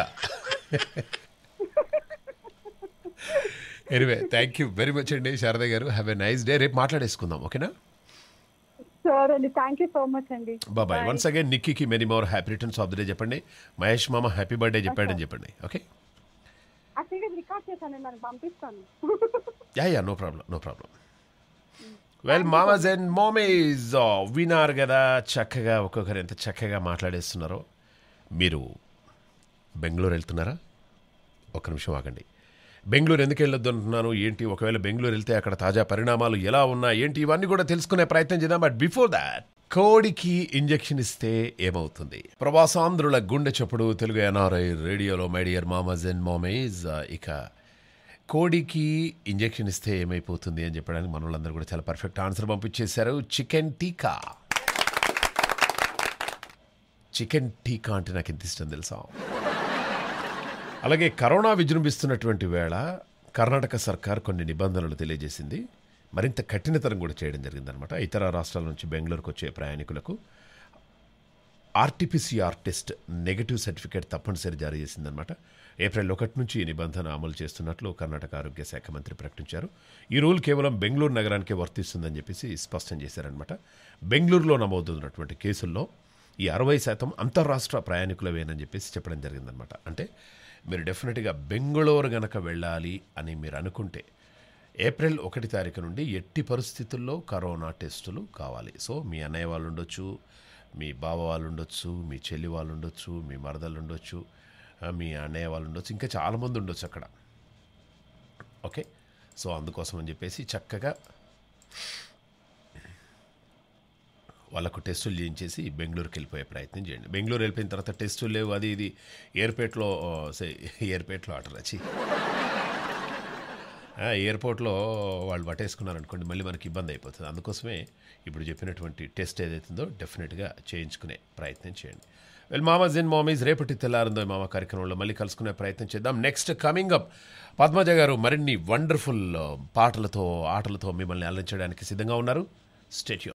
anyway thank you very much అండి శారద గారు హ్యావ్ ఎ నైస్ డే రేపు మాట్లాడేసుకుందాం ఓకేనా సరే అండి థ్యాంక్ యూ సో మచ్ అండి బాబాయ్ వన్స్ అగైన్ నిక్కీకి many more happy returns of the day చెప్పండి మహేష్ మామ హ్యాపీ బర్త్డే చెప్పాడని చెప్పండి ఓకే ఆ సీరియల్ రికార్డ్ చేశాను నాకు పంపిస్తాను yeah yeah no problem no problem well mamas and mommies వినారు కదా చక్కగా ఒక్కొక్కరు ఎంత చక్కగా మాట్లాడేస్తున్నారో మీరు బెంగళూరు వెళ్తున్నారా ఒక్క నిమిషం ఆగండి బెంగళూరు ఎందుకు వెళ్ళొద్దు అంటున్నాను ఏంటి ఒకవేళ బెంగళూరు వెళ్తే అక్కడ తాజా పరిణామాలు ఎలా ఉన్నాయి ఏంటి ఇవన్నీ కూడా తెలుసుకునే ప్రయత్నం చేద్దాం బట్ బిఫోర్ దాట్ కోడికి ఇంజెక్షన్ ఇస్తే ఏమవుతుంది ప్రవాసాంధ్రుల గుండె చప్పుడు తెలుగు ఎన్ఆర్ఐ రేడియోలో my dear mamas and mamas ఇక కోడికి ఇంజెక్షన్ ఇస్తే ఏమైపోతుంది అని చెప్పడానికి మన వాళ్ళందరూ కూడా చాలా పర్ఫెక్ట్ ఆన్సర్ పంపించేశారు చికెన్ టీకా చికెన్ టీకా అంటే నాకు ఎంత ఇష్టం తెలుసా అలాగే కరోనా విజృంభిస్తున్నటువంటి వేళ కర్ణాటక సర్కార్ కొన్ని నిబంధనలు తెలియజేసింది మరింత కఠినతరం కూడా చేయడం జరిగిందనమాట ఇతర రాష్ట్రాల నుంచి బెంగళూరుకు వచ్చే ప్రయాణికులకు ఆర్టీపీసీఆర్ టెస్ట్ నెగటివ్ సర్టిఫికేట్ తప్పనిసరి జారీ చేసిందనమాట ఏప్రిల్ ఒకటి నుంచి ఈ నిబంధన అమలు చేస్తున్నట్లు కర్ణాటక ఆరోగ్య శాఖ మంత్రి ప్రకటించారు ఈ రూల్ కేవలం బెంగళూరు నగరానికే వర్తిస్తుందని చెప్పేసి స్పష్టం చేశారనమాట బెంగళూరులో నమోదవుతున్నటువంటి కేసుల్లో ఈ అరవై శాతం అంతర్రాష్ట్ర ప్రయాణికులవేనని చెప్పేసి చెప్పడం జరిగిందనమాట అంటే మీరు డెఫినెట్గా బెంగళూరు గనక వెళ్ళాలి అని మీరు అనుకుంటే ఏప్రిల్ ఒకటి తారీఖు నుండి ఎట్టి పరిస్థితుల్లో కరోనా టెస్టులు కావాలి సో మీ అన్నయ్య వాళ్ళు ఉండొచ్చు మీ బావ వాళ్ళు ఉండొచ్చు మీ చెల్లి వాళ్ళు ఉండొచ్చు మీ మరదలు ఉండొచ్చు ఆ, మీ అన్నయ్య వాళ్ళు ఉండొచ్చు ఇంకా చాలామంది ఉండొచ్చు అక్కడ ఓకే సో అందుకోసం అని చెప్పేసి చక్కగా వాళ్ళకు టెస్టులు చేయించేసి బెంగళూరుకి వెళ్ళిపోయే ప్రయత్నం చేయండి బెంగళూరు వెళ్ళిపోయిన తర్వాత టెస్టులు లేవు అది ఇది ఎయిర్పేట్లో సే ఎయిర్పేట్లో ఆర్డర్ వచ్చి ఆ, ఎయిర్పోర్ట్లో వాళ్ళు పట్టేసుకున్నారనుకోండి మళ్ళీ మనకి ఇబ్బంది అయిపోతుంది అందుకోసమే ఇప్పుడు చెప్పినటువంటి టెస్ట్ ఏదైతుందో డెఫినెట్గా చేయించుకునే ప్రయత్నం చేయండి వెల్ మామాజ్ ఇన్ మామీస్ రేపటి తెల్లారిందో మామ కార్యక్రమంలో మళ్ళీ కలుసుకునే ప్రయత్నం చేద్దాం నెక్స్ట్ కమింగ్ అప్ పద్మజ గారు మరిన్ని వండర్ఫుల్ పాటలతో ఆటలతో మిమ్మల్ని అలరించడానికి సిద్ధంగా ఉన్నారు స్టేట్యూ